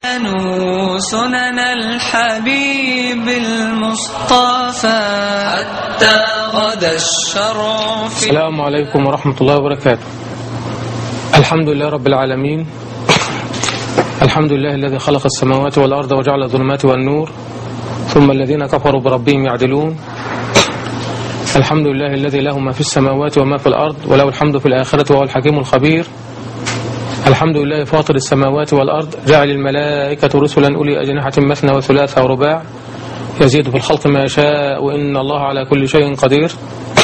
كانوا سنن الحبيب المصطفى حتى غدا الشرع في السلام عليكم ورحمة الله وبركاته الحمد لله رب العالمين الحمد لله الذي خلق السماوات والأرض وجعل الظلمات والنور ثم الذين كفروا بربهم يعدلون الحمد لله الذي له ما في السماوات وما في الأرض وله الحمد في الآخرة وهو الحكيم الخبير الحمد لله فاطر السماوات والأرض جعل الملائكة رسلا أولي أجنحة مثنى وثلاث ورباع يزيد في الخلق ما يشاء وإن الله على كل شيء قدير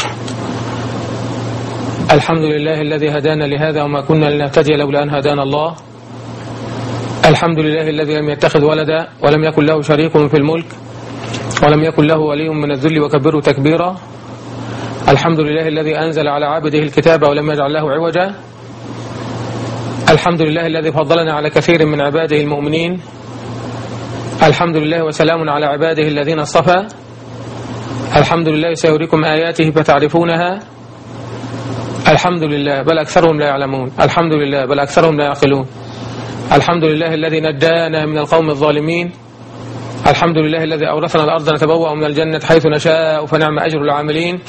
الحمد لله الذي هدانا لهذا وما كنا لنهتدي لولا أن هدانا الله الحمد لله الذي لم يتخذ ولدا ولم يكن له شريك في الملك ولم يكن له ولي من الذل وكبره تكبيرا الحمد لله الذي أنزل على عبده الكتاب ولم يجعل له عوجا الحمد لله الذي فضلنا على كثير من عباده المؤمنين الحمد لله وسلام على عباده الذين اصطفى الحمد لله سيريكم آياته فتعرفونها الحمد لله بل أكثرهم لا يعلمون الحمد لله بل أكثرهم لا يعقلون الحمد لله الذي نجانا من القوم الظالمين الحمد لله الذي أورثنا الأرض نتبوأ من الجنة حيث نشاء فنعم أجر العاملين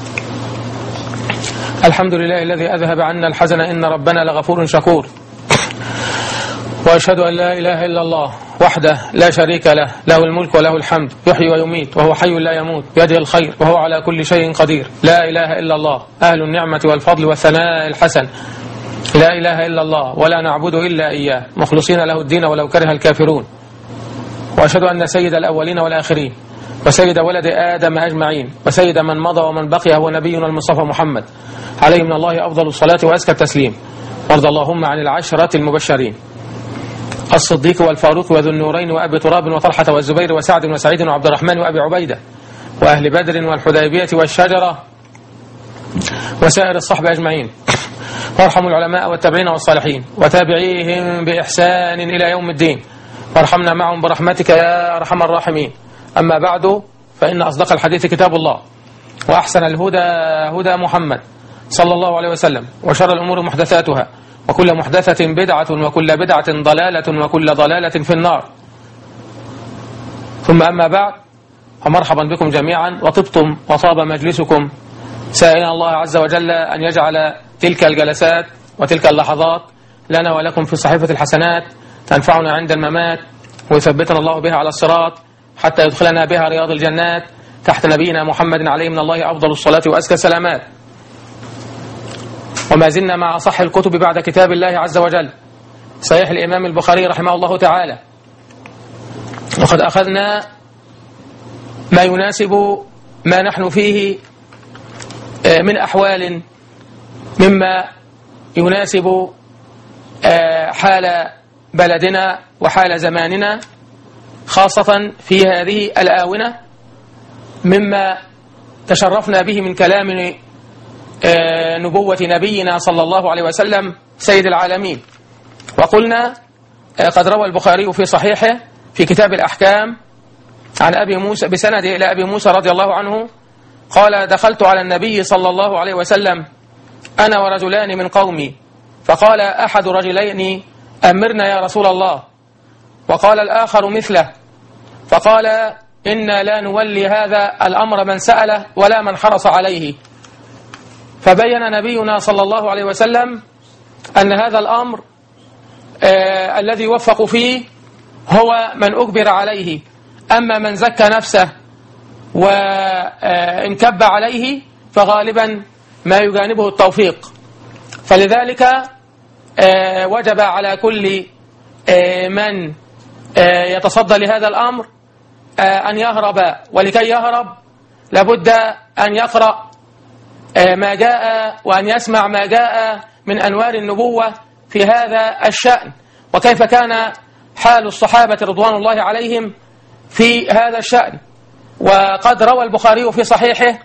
الحمد لله الذي أذهب عنا الحزن إن ربنا لغفور شكور وأشهد أن لا إله إلا الله وحده لا شريك له له الملك وله الحمد يحيي ويميت وهو حي لا يموت بيده الخير وهو على كل شيء قدير لا إله إلا الله أهل النعمة والفضل والثناء الحسن لا إله إلا الله ولا نعبد إلا إياه مخلصين له الدين ولو كره الكافرون وأشهد أن سيد الأولين والآخرين وسيد ولد آدم أجمعين وسيد من مضى ومن بقي هو نبينا المصطفى محمد عليه من الله أفضل الصلاة وأزكى التسليم وارض اللهم عن العشرة المبشرين الصديق والفاروق وذو النورين وأبي تراب وطلحة والزبير وسعد وسعيد وعبد الرحمن وأبي عبيدة وأهل بدر والحديبية والشجرة وسائر الصحبة أجمعين وارحموا العلماء والتابعين والصالحين وتابعيهم بإحسان إلى يوم الدين وارحمنا معهم برحمتك يا أرحم الراحمين أما بعد فإن أصدق الحديث كتاب الله وأحسن الهدى هدى محمد صلى الله عليه وسلم وشر الأمور محدثاتها وكل محدثة بدعة وكل بدعة ضلالة وكل ضلالة في النار ثم أما بعد فمرحبا بكم جميعا وطبتم وطاب مجلسكم سائلا الله عز وجل أن يجعل تلك الجلسات وتلك اللحظات لنا ولكم في صحيفة الحسنات تنفعنا عند الممات ويثبتنا الله بها على الصراط حتى يدخلنا بها رياض الجنات تحت نبينا محمد عليه من الله أفضل الصلاة وأزكى السلامات وما زلنا مع صح الكتب بعد كتاب الله عز وجل صحيح الإمام البخاري رحمه الله تعالى وقد أخذنا ما يناسب ما نحن فيه من أحوال مما يناسب حال بلدنا وحال زماننا خاصة في هذه الآونة مما تشرفنا به من كلام نبوة نبينا صلى الله عليه وسلم سيد العالمين وقلنا قد روى البخاري في صحيحه في كتاب الأحكام عن أبي موسى بسند إلى أبي موسى رضي الله عنه قال دخلت على النبي صلى الله عليه وسلم أنا ورجلان من قومي فقال أحد رجلين أمرنا يا رسول الله وقال الآخر مثله فقال إنا لا نولي هذا الأمر من سأله ولا من حرص عليه فبين نبينا صلى الله عليه وسلم أن هذا الأمر آه الذي يوفق فيه هو من أجبر عليه أما من زكى نفسه وانكب عليه فغالبا ما يجانبه التوفيق فلذلك آه وجب على كل آه من يتصدى لهذا الأمر أن يهرب ولكي يهرب لابد أن يقرأ ما جاء وأن يسمع ما جاء من أنوار النبوة في هذا الشأن وكيف كان حال الصحابة رضوان الله عليهم في هذا الشأن وقد روى البخاري في صحيحه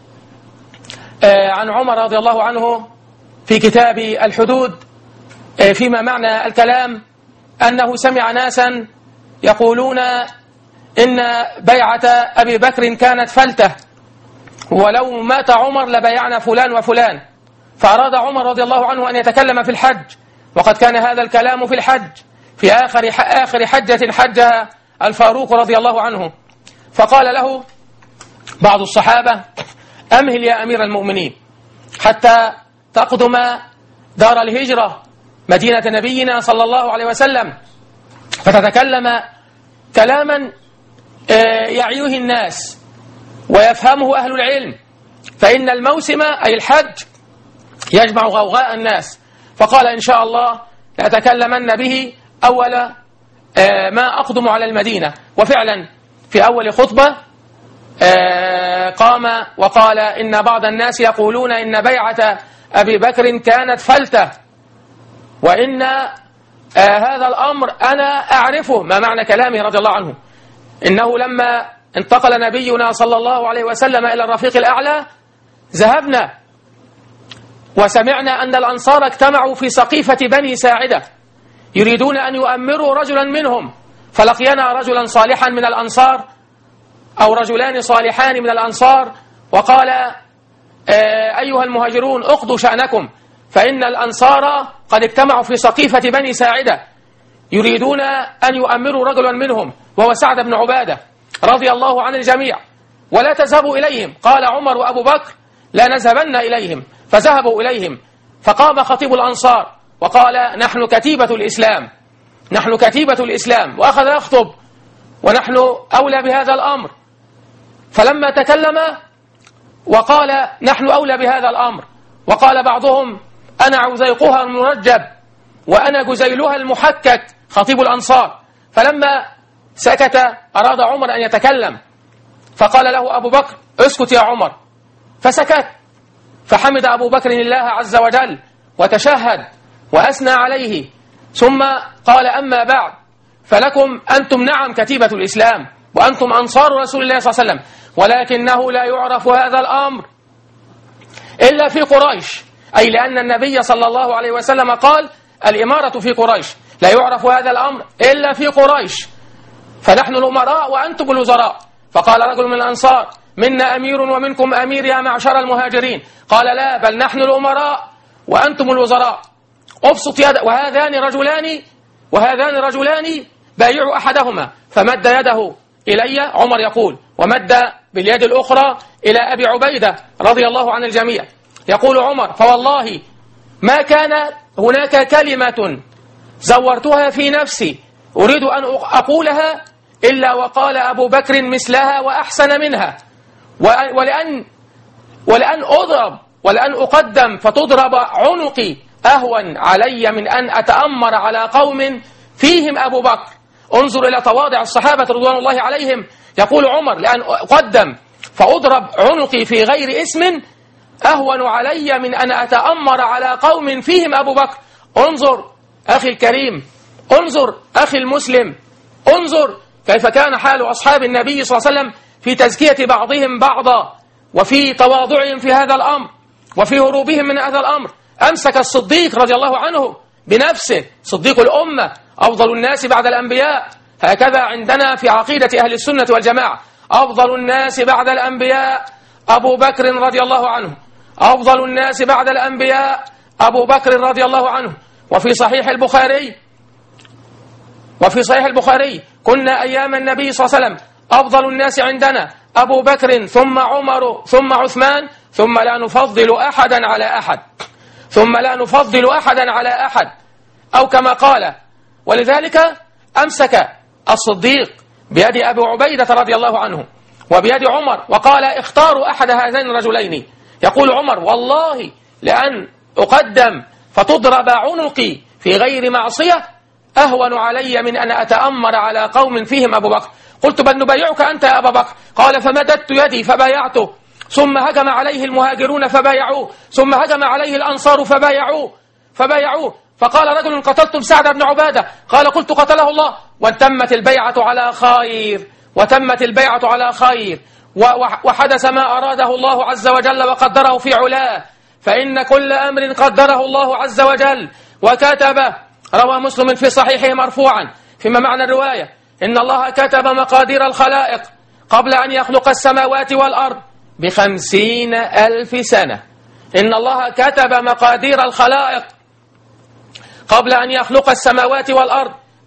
عن عمر رضي الله عنه في كتاب الحدود فيما معنى الكلام أنه سمع ناسا يقولون إن بيعة أبي بكر كانت فلتة ولو مات عمر لبيعنا فلان وفلان فأراد عمر رضي الله عنه أن يتكلم في الحج وقد كان هذا الكلام في الحج في آخر آخر حجة حجها الفاروق رضي الله عنه فقال له بعض الصحابة أمهل يا أمير المؤمنين حتى تقدم دار الهجرة مدينة نبينا صلى الله عليه وسلم فتتكلم كلاما آه، يعيه الناس ويفهمه أهل العلم فإن الموسم أي الحج يجمع غوغاء الناس فقال إن شاء الله لأتكلمن به أول آه، ما أقدم على المدينة وفعلا في أول خطبة آه، قام وقال إن بعض الناس يقولون إن بيعة أبي بكر كانت فلتة وإن آه، هذا الأمر أنا أعرفه ما معنى كلامه رضي الله عنه إنه لما انتقل نبينا صلى الله عليه وسلم إلى الرفيق الأعلى ذهبنا وسمعنا أن الأنصار اجتمعوا في سقيفة بني ساعدة يريدون أن يؤمروا رجلا منهم فلقينا رجلا صالحا من الأنصار أو رجلان صالحان من الأنصار وقال آه، أيها المهاجرون اقضوا شأنكم فإن الأنصار قد اجتمعوا في سقيفة بني ساعدة يريدون أن يؤمروا رجلا منهم وهو سعد بن عبادة رضي الله عن الجميع ولا تذهبوا إليهم قال عمر وأبو بكر لا نذهبن إليهم فذهبوا إليهم فقام خطيب الأنصار وقال نحن كتيبة الإسلام نحن كتيبة الإسلام وأخذ يخطب ونحن أولى بهذا الأمر فلما تكلم وقال نحن أولى بهذا الأمر وقال بعضهم أنا عزيقها المرجب وأنا جزيلها المحكك خطيب الأنصار فلما سكت أراد عمر أن يتكلم فقال له أبو بكر اسكت يا عمر فسكت فحمد أبو بكر الله عز وجل وتشهد وأثنى عليه ثم قال أما بعد فلكم أنتم نعم كتيبة الإسلام وأنتم أنصار رسول الله صلى الله عليه وسلم ولكنه لا يعرف هذا الأمر إلا في قريش أي لأن النبي صلى الله عليه وسلم قال الإمارة في قريش لا يعرف هذا الأمر إلا في قريش فنحن الأمراء وأنتم الوزراء فقال رجل من الأنصار منا أمير ومنكم أمير يا معشر المهاجرين قال لا بل نحن الأمراء وأنتم الوزراء أبسط يد وهذان رجلان وهذان رجلان بايع أحدهما فمد يده إلي عمر يقول ومد باليد الأخرى إلى أبي عبيدة رضي الله عن الجميع يقول عمر فوالله ما كان هناك كلمة زورتها في نفسي أريد أن أقولها إلا وقال أبو بكر مثلها وأحسن منها ولأن ولأن أضرب ولأن أقدم فتضرب عنقي أهون علي من أن أتأمر على قوم فيهم أبو بكر انظر إلى تواضع الصحابة رضوان الله عليهم يقول عمر لأن أقدم فأضرب عنقي في غير اسم أهون علي من أن أتأمر على قوم فيهم أبو بكر انظر أخي الكريم انظر أخي المسلم انظر كيف كان حال أصحاب النبي صلى الله عليه وسلم في تزكية بعضهم بعضا وفي تواضعهم في هذا الأمر وفي هروبهم من هذا الأمر أمسك الصديق رضي الله عنه بنفسه صديق الأمة أفضل الناس بعد الأنبياء هكذا عندنا في عقيدة أهل السنة والجماعة أفضل الناس بعد الأنبياء أبو بكر رضي الله عنه أفضل الناس بعد الأنبياء أبو بكر رضي الله عنه وفي صحيح البخاري وفي صحيح البخاري كنا أيام النبي صلى الله عليه وسلم أفضل الناس عندنا أبو بكر ثم عمر ثم عثمان ثم لا نفضل أحدا على أحد ثم لا نفضل أحدا على أحد أو كما قال ولذلك أمسك الصديق بيد أبي عبيدة رضي الله عنه وبيد عمر وقال اختاروا أحد هذين الرجلين يقول عمر والله لأن أقدم فتضرب عنقي في غير معصية أهون علي من أن أتأمر على قوم فيهم أبو بكر قلت بل نبايعك أنت يا أبا بكر قال فمددت يدي فبايعته ثم هجم عليه المهاجرون فبايعوه ثم هجم عليه الأنصار فبايعوه فبايعوه فقال رجل قتلتم سعد بن عبادة قال قلت قتله الله وتمت البيعة على خير وتمت البيعة على خير وحدث ما أراده الله عز وجل وقدره في علاه فإن كل أمر قدره الله عز وجل وكتبه روى مسلم في صحيحه مرفوعا فيما معنى الرواية إن الله كتب مقادير الخلائق قبل أن يخلق السماوات والأرض بخمسين ألف سنة إن الله كتب مقادير الخلائق قبل أن يخلق السماوات والأرض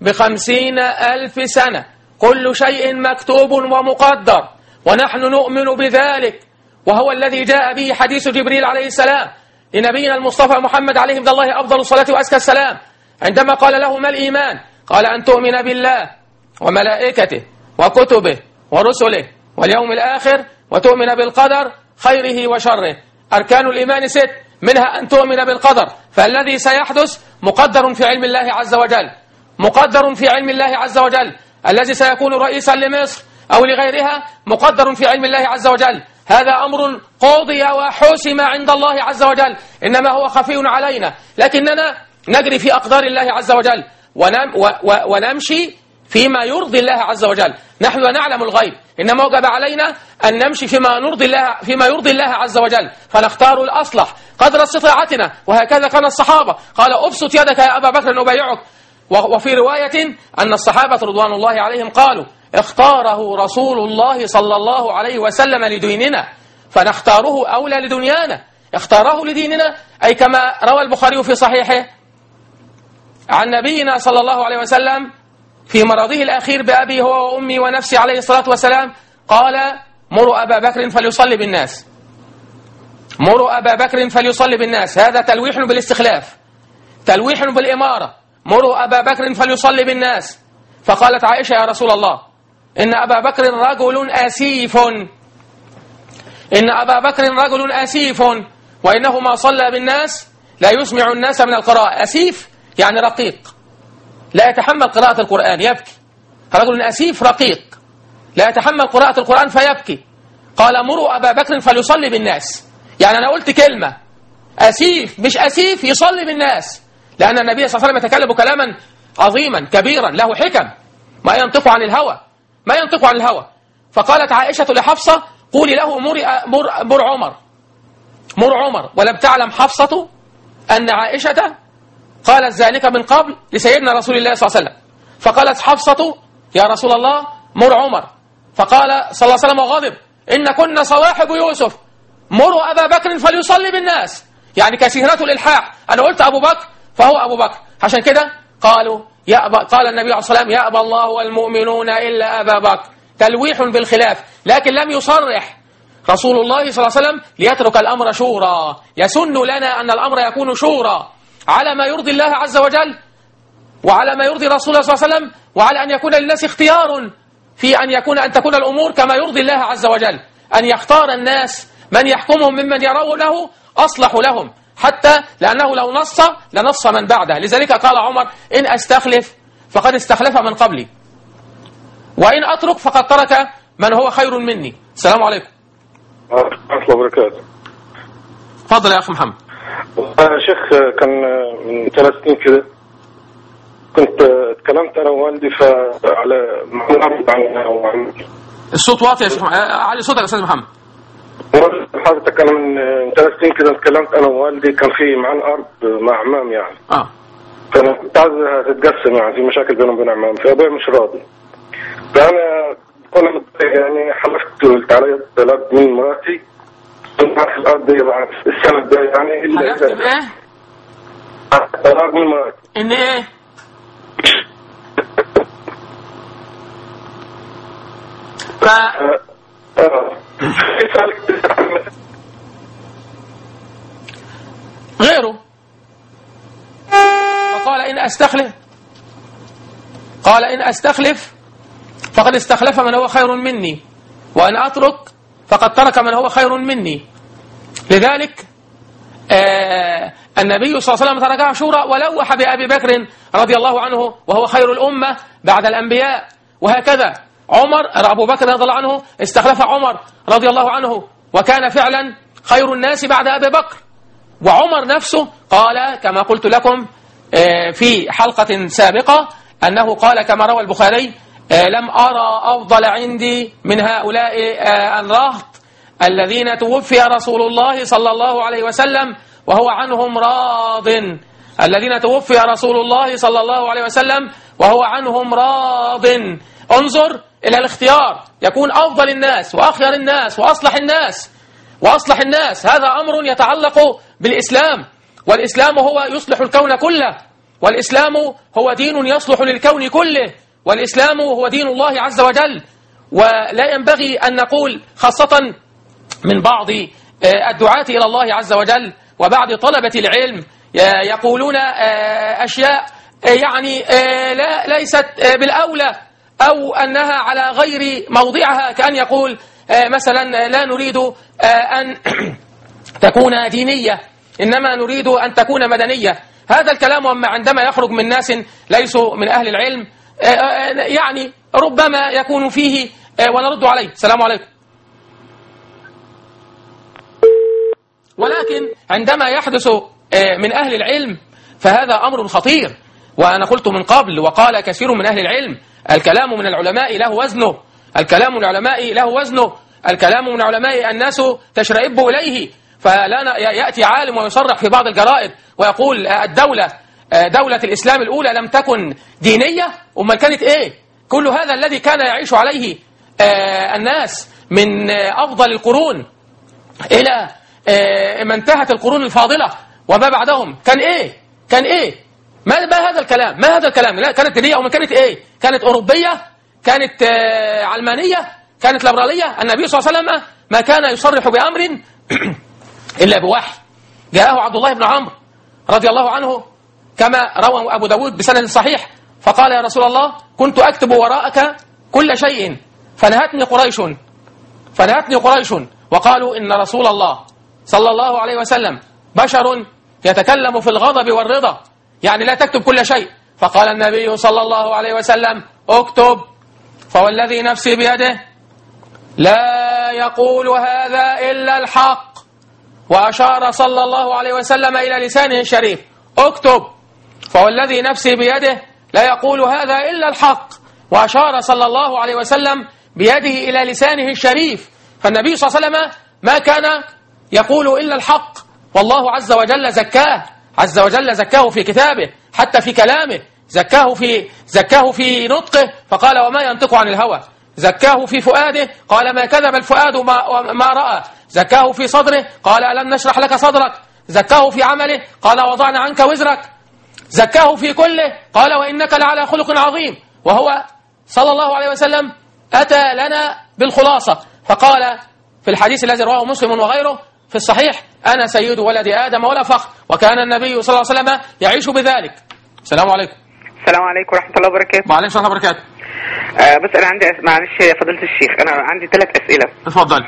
بخمسين ألف سنة كل شيء مكتوب ومقدر ونحن نؤمن بذلك وهو الذي جاء به حديث جبريل عليه السلام لنبينا المصطفى محمد عليه من الله أفضل الصلاة وأزكى السلام عندما قال له ما الإيمان قال أن تؤمن بالله وملائكته وكتبه ورسله واليوم الآخر وتؤمن بالقدر خيره وشره أركان الإيمان ست منها أن تؤمن بالقدر فالذي سيحدث مقدر في علم الله عز وجل مقدر في علم الله عز وجل الذي سيكون رئيسا لمصر أو لغيرها مقدر في علم الله عز وجل هذا أمر قضي وحسم عند الله عز وجل إنما هو خفي علينا لكننا نجري في أقدار الله عز وجل ونم و و ونمشي فيما يرضي الله عز وجل نحن لا نعلم الغيب إنما وجب علينا أن نمشي فيما نرضي الله فيما يرضي الله عز وجل فنختار الأصلح قدر استطاعتنا وهكذا كان الصحابة قال أبسط يدك يا أبا بكر أبايعك وفي رواية أن الصحابة رضوان الله عليهم قالوا اختاره رسول الله صلى الله عليه وسلم لديننا فنختاره أولى لدنيانا اختاره لديننا أي كما روى البخاري في صحيحه عن نبينا صلى الله عليه وسلم في مرضه الأخير بأبي هو وأمي ونفسي عليه الصلاة والسلام قال مروا أبا بكر فليصلي بالناس مروا أبا بكر فليصلي بالناس هذا تلويح بالاستخلاف تلويح بالإمارة مروا أبا بكر فليصلي بالناس فقالت عائشة يا رسول الله إن أبا بكر رجل أسيف إن أبا بكر رجل أسيف وإنه ما صلى بالناس لا يسمع الناس من القراءة أسيف يعني رقيق لا يتحمل قراءة القرآن يبكي رجل أسيف رقيق لا يتحمل قراءة القرآن فيبكي قال مروا أبا بكر فليصلي بالناس يعني أنا قلت كلمة أسيف مش أسيف يصلي بالناس لأن النبي صلى الله عليه وسلم يتكلم كلاما عظيما كبيرا له حكم ما ينطق عن الهوى ما ينطق عن الهوى فقالت عائشة لحفصة قولي له مر, مر, مر عمر مر عمر ولم تعلم حفصة أن عائشة قالت ذلك من قبل لسيدنا رسول الله صلى الله عليه وسلم فقالت حفصة يا رسول الله مر عمر فقال صلى الله عليه وسلم وغضب إن كنا صواحب يوسف مروا أبا بكر فليصلي بالناس يعني كثيرة الإلحاح أنا قلت أبو بكر فهو أبو بكر عشان كده قالوا يأبى قال النبي عليه الصلاة والسلام يأبى الله والمؤمنون إلا أبا بكر تلويح بالخلاف لكن لم يصرح رسول الله صلى الله عليه وسلم ليترك الأمر شورى يسن لنا أن الأمر يكون شورى على ما يرضي الله عز وجل وعلى ما يرضي رسول الله صلى الله عليه وسلم وعلى أن يكون للناس اختيار في أن يكون أن تكون الأمور كما يرضي الله عز وجل أن يختار الناس من يحكمهم ممن يرونه أصلح لهم حتى لأنه لو نص لنص من بعده لذلك قال عمر إن أستخلف فقد استخلف من قبلي وإن أترك فقد ترك من هو خير مني السلام عليكم ورحمة الله وبركاته تفضل يا أخي محمد يا شيخ كان من ثلاث سنين كده كنت اتكلمت انا ووالدي على معلومات عن عن الصوت واطي يا شيخ محمد. علي صوتك يا أستاذ محمد حضرتك انا من ثلاث سنين كده اتكلمت انا ووالدي كان في معانا ارض مع عمام يعني آه فانا كنت عايزها تتقسم يعني في مشاكل بينهم وبين عمام فابويا مش راضي فانا كنا متضايق يعني حلفت قلت علي طلب من مراتي كنت في الارض دي بعد السنه الجايه يعني الا حلفت بإيه؟ طلب من مراتي إن إيه؟ ف آه. آه. غيره فقال إن أستخلف قال إن أستخلف فقد استخلف من هو خير مني وأن أترك فقد ترك من هو خير مني لذلك آه النبي صلى الله عليه وسلم تركها شورى ولوح بأبي بكر رضي الله عنه وهو خير الأمة بعد الأنبياء وهكذا عمر أبو بكر رضي الله عنه استخلف عمر رضي الله عنه وكان فعلا خير الناس بعد أبي بكر وعمر نفسه قال كما قلت لكم آه، في حلقة سابقة أنه قال كما روى البخاري آه، لم أرى أفضل عندي من هؤلاء آه، الرهط الذين توفي رسول الله صلى الله عليه وسلم وهو عنهم راض الذين توفي رسول الله صلى الله عليه وسلم وهو عنهم راض انظر إلى الاختيار يكون أفضل الناس وأخير الناس وأصلح الناس وأصلح الناس هذا أمر يتعلق بالإسلام والإسلام هو يصلح الكون كله والإسلام هو دين يصلح للكون كله والإسلام هو دين الله عز وجل ولا ينبغي أن نقول خاصة من بعض آه، الدعاة إلى الله عز وجل وبعض طلبة العلم آه، يقولون آه، أشياء آه، يعني آه، لا ليست آه، بالأولى أو أنها على غير موضعها كأن يقول آه، مثلا لا نريد آه، أن تكون دينية إنما نريد أن تكون مدنية هذا الكلام أما عندما يخرج من ناس ليسوا من أهل العلم آه، آه، يعني ربما يكون فيه آه، ونرد عليه السلام عليكم ولكن عندما يحدث آه، من أهل العلم فهذا أمر خطير وأنا قلت من قبل وقال كثير من أهل العلم الكلام من العلماء له وزنه الكلام من العلماء له وزنه الكلام من العلماء الناس تشرئب إليه فلا ن- يأتي عالم ويصرح في بعض الجرائد ويقول آه، الدولة آه، دولة الإسلام الأولى لم تكن دينية أمال كانت إيه كل هذا الذي كان يعيش عليه آه، الناس من آه، أفضل القرون إلى آه، ما انتهت القرون الفاضلة وما بعدهم كان إيه كان إيه ما, ما هذا الكلام ما هذا الكلام لا كانت دينية وما كانت إيه كانت أوروبية كانت آه، علمانية كانت ليبرالية النبي صلى الله عليه وسلم ما كان يصرح بأمر إلا بوحي جاءه عبد الله بن عمرو رضي الله عنه كما روى أبو داود بسند صحيح فقال يا رسول الله كنت أكتب وراءك كل شيء فنهتني قريش فنهتني قريش وقالوا إن رسول الله صلى الله عليه وسلم بشر يتكلم في الغضب والرضا يعني لا تكتب كل شيء فقال النبي صلى الله عليه وسلم اكتب فوالذي نفسي بيده لا يقول هذا إلا الحق وأشار صلى الله عليه وسلم إلى لسانه الشريف اكتب فوالذي نفسي بيده لا يقول هذا إلا الحق وأشار صلى الله عليه وسلم بيده إلى لسانه الشريف فالنبي صلى الله عليه وسلم ما كان يقول إلا الحق والله عز وجل زكاه عز وجل زكاه في كتابه حتى في كلامه زكاه في زكاه في نطقه فقال وما ينطق عن الهوى زكاه في فؤاده قال ما كذب الفؤاد ما, ما رأى زكاه في صدره قال ألم نشرح لك صدرك زكاه في عمله قال وضعنا عنك وزرك زكاه في كله قال وإنك لعلى خلق عظيم وهو صلى الله عليه وسلم أتى لنا بالخلاصة فقال في الحديث الذي رواه مسلم وغيره في الصحيح أنا سيد ولد آدم ولا فخر وكان النبي صلى الله عليه وسلم يعيش بذلك السلام عليكم السلام عليكم ورحمة الله وبركاته وعليكم السلام وبركاته آه بس أنا عندي أس... معلش يا فضيلة الشيخ أنا عندي ثلاث أسئلة اتفضل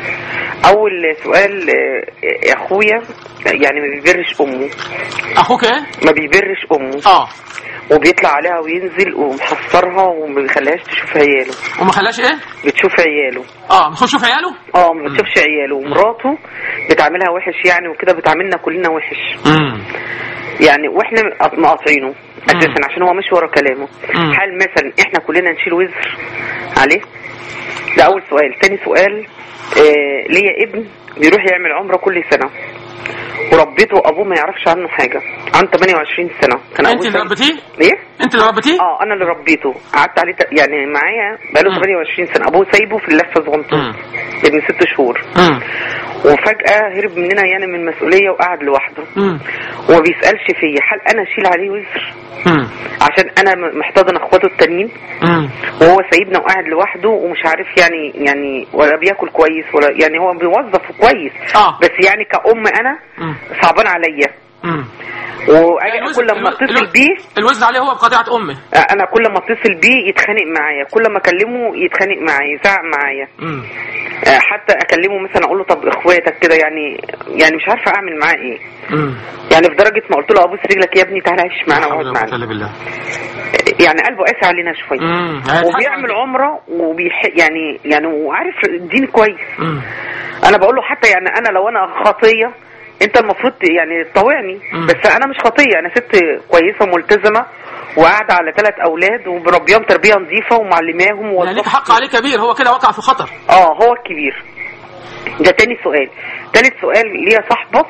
أول سؤال آه، أخويا يعني ما بيبرش أمه أخوك إيه؟ ما بيبرش أمه آه وبيطلع عليها وينزل ومحصرها وما بيخليهاش تشوف عياله وما خلاش إيه؟ بتشوف عياله آه بتخش شوف عياله؟ اه ما بتشوفش عياله ومراته بتعاملها وحش يعني وكده بتعاملنا كلنا وحش امم يعني واحنا مقاطعينه اساسا عشان هو ماشي ورا كلامه مم. هل مثلا احنا كلنا نشيل وزر عليه ده اول سؤال تاني سؤال آه ليا ابن بيروح يعمل عمره كل سنه وربيته ابوه ما يعرفش عنه حاجه عنده 28 سنه كان أنت أول اللي سنة- ربيتيه؟ ايه أنت اللي ربيتيه؟ اه انا اللي ربيته قعدت عليه ت- يعني معايا بقاله مم. 28 سنه ابوه سايبه في اللفه صغنطوط مم. ابن ست شهور امم وفجاه هرب مننا يعني من المسؤوليه وقعد لوحده امم وما بيسالش فيا هل انا اشيل عليه وزر امم عشان انا م- محتضن اخواته التانيين امم وهو سايبنا وقاعد لوحده ومش عارف يعني يعني ولا بياكل كويس ولا يعني هو بيوظف كويس آه. بس يعني كأم انا مم. صعبان عليا امم واجي كل ما اتصل بيه الوزن عليه هو بقطيعة أمه انا كل ما اتصل بيه يتخانق معايا كل ما اكلمه يتخانق معايا يزعق معايا امم آه، حتى اكلمه مثلا اقول له طب اخواتك كده يعني يعني مش عارفه اعمل معاه ايه امم يعني في درجه ما قلت له ابوس رجلك يا ابني تعالى عيش معانا واقعد معانا بالله يعني قلبه قاسي علينا شويه امم وبيعمل عمره وبيح يعني يعني وعارف الدين كويس امم انا بقول له حتى يعني انا لو انا خطيه انت المفروض ت- يعني تطوعني مم. بس انا مش خطيه انا ست كويسه ملتزمه وقاعده على ثلاث اولاد وبربيهم تربيه نظيفه ومعلماهم يعني ليك ووظفت- حق عليه كبير هو كده وقع في خطر اه هو الكبير ده تاني سؤال تالت سؤال ليا صاحبة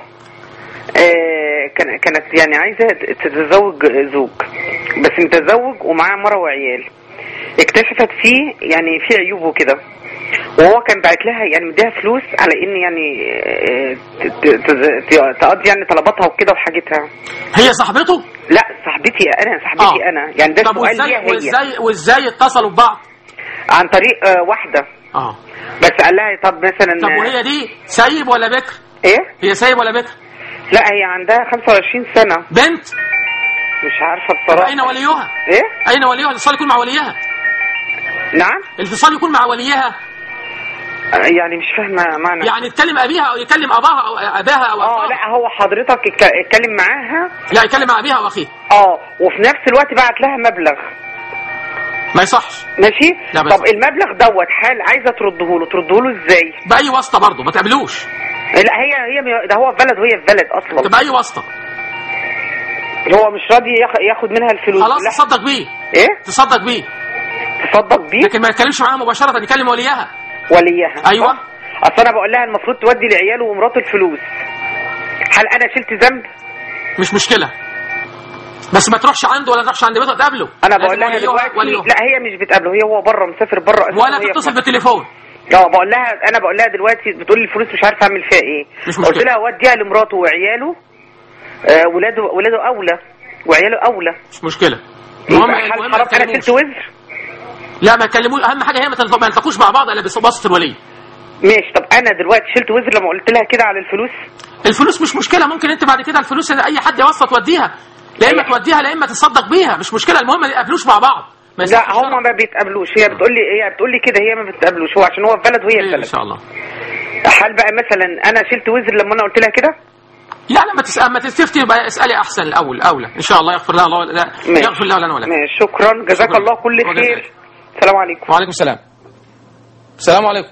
آه كان كانت يعني عايزة تتزوج زوج بس متزوج ومعاه مرة وعيال اكتشفت فيه يعني في عيوبه كده وهو كان باعت لها يعني مديها فلوس على ان يعني آه، ت- ت- ت- تقضي يعني طلباتها وكده وحاجتها هي صاحبته لا صاحبتي انا صاحبتي آه. انا يعني ده طب سؤال ليها وازاي هي وازاي وازاي اتصلوا ببعض عن طريق آه، واحده اه بس قال لها طب مثلا طب وهي دي سيب ولا بكر ايه هي سيب ولا بكر لا هي عندها 25 سنه بنت مش عارفه طب بصراحه اين وليها ايه اين وليها الاتصال يكون مع وليها نعم الاتصال يكون مع وليها آه، يعني مش فاهمه معنى يعني يتكلم ابيها او يكلم اباها او اباها او اه أخاها. لا هو حضرتك اتك- اتكلم معاها لا يتكلم مع ابيها واخيها اه وفي نفس الوقت بعت لها مبلغ ما يصحش ماشي لا بس. طب المبلغ دوت حال عايزه ترده له ترده له ازاي باي واسطه برضه ما تقابلوش لا هي هي ده هو في بلد وهي في بلد اصلا تبقى اي واسطه هو مش راضي ياخ- ياخد منها الفلوس خلاص لا تصدق بيه ايه تصدق بيه تصدق بيه لكن ما يتكلمش معاها مباشره يكلم وليها وليها أيوة. صح؟ اصل انا بقول لها المفروض تودي لعياله ومراته الفلوس هل انا شلت ذنب مش مشكله بس ما تروحش عنده ولا تروحش عند بيته تقابله انا لازم بقول لها وليها- دلوقتي وليها. لا هي مش بتقابله هي هو بره مسافر بره أساساً ولا وهي تتصل في- بالتليفون اه بقول لها انا بقول لها دلوقتي بتقول لي الفلوس مش عارفه اعمل فيها ايه مش قلت مشكلة. لها وديها لمراته وعياله آه ولاده ولاده اولى وعياله اولى مش مشكله يبقى المهم هل المهم حرام ما انا يتكلموش. شلت وزر لا ما يتكلموش اهم حاجه هي ما تلت- ما يلتقوش مع بعض الا بواسطه الولي ماشي طب انا دلوقتي شلت وزر لما قلت لها كده على الفلوس الفلوس مش مشكله ممكن انت بعد كده الفلوس اللي اي حد يوصل توديها لا اما توديها لا اما تصدق بيها مش مشكله المهم ما يقابلوش مع بعض ما لا يصحش هم ما بيتقابلوش هي بتقول لي هي بتقول لي كده هي ما بتقابلوش هو عشان هو في بلد وهي في خير ان بلد شاء الله هل بقى مثلا انا شلت وزر لما انا قلت لها كده لا لا ما تسأل ما تستفتي يبقى اسالي احسن الاول اولى ان شاء الله يغفر لها الله لا ماشي. يغفر لها لنا ولك ماشي شكرا جزاك شكراً. الله كل وجزاك. خير السلام عليكم وعليكم السلام السلام عليكم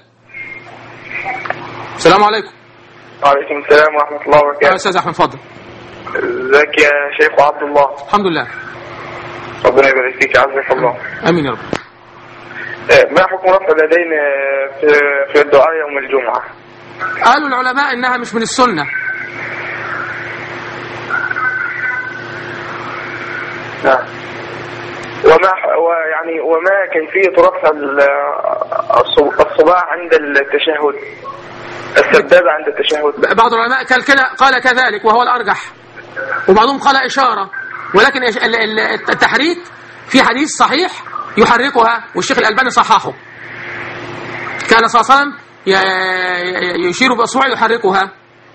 السلام عليكم وعليكم السلام ورحمة الله يا وبركاته استاذ احمد اتفضل ازيك يا شيخ عبد الله الحمد لله ربنا يبارك فيك عزك الله امين يا رب آه، ما حكم رفع اليدين آه، في في الدعاء يوم الجمعة قالوا العلماء انها مش من السنه نعم وما ويعني وما كيفية رفع ال- الصب- الصباع عند التشهد السبابة عند التشهد بعض العلماء قال كده قال كذلك وهو الارجح وبعضهم قال اشاره ولكن إش- ال- ال- التحريك في حديث صحيح يحركها والشيخ الالباني صححه كان صلى الله عليه وسلم ي- ي- يشير باصبعه يحركها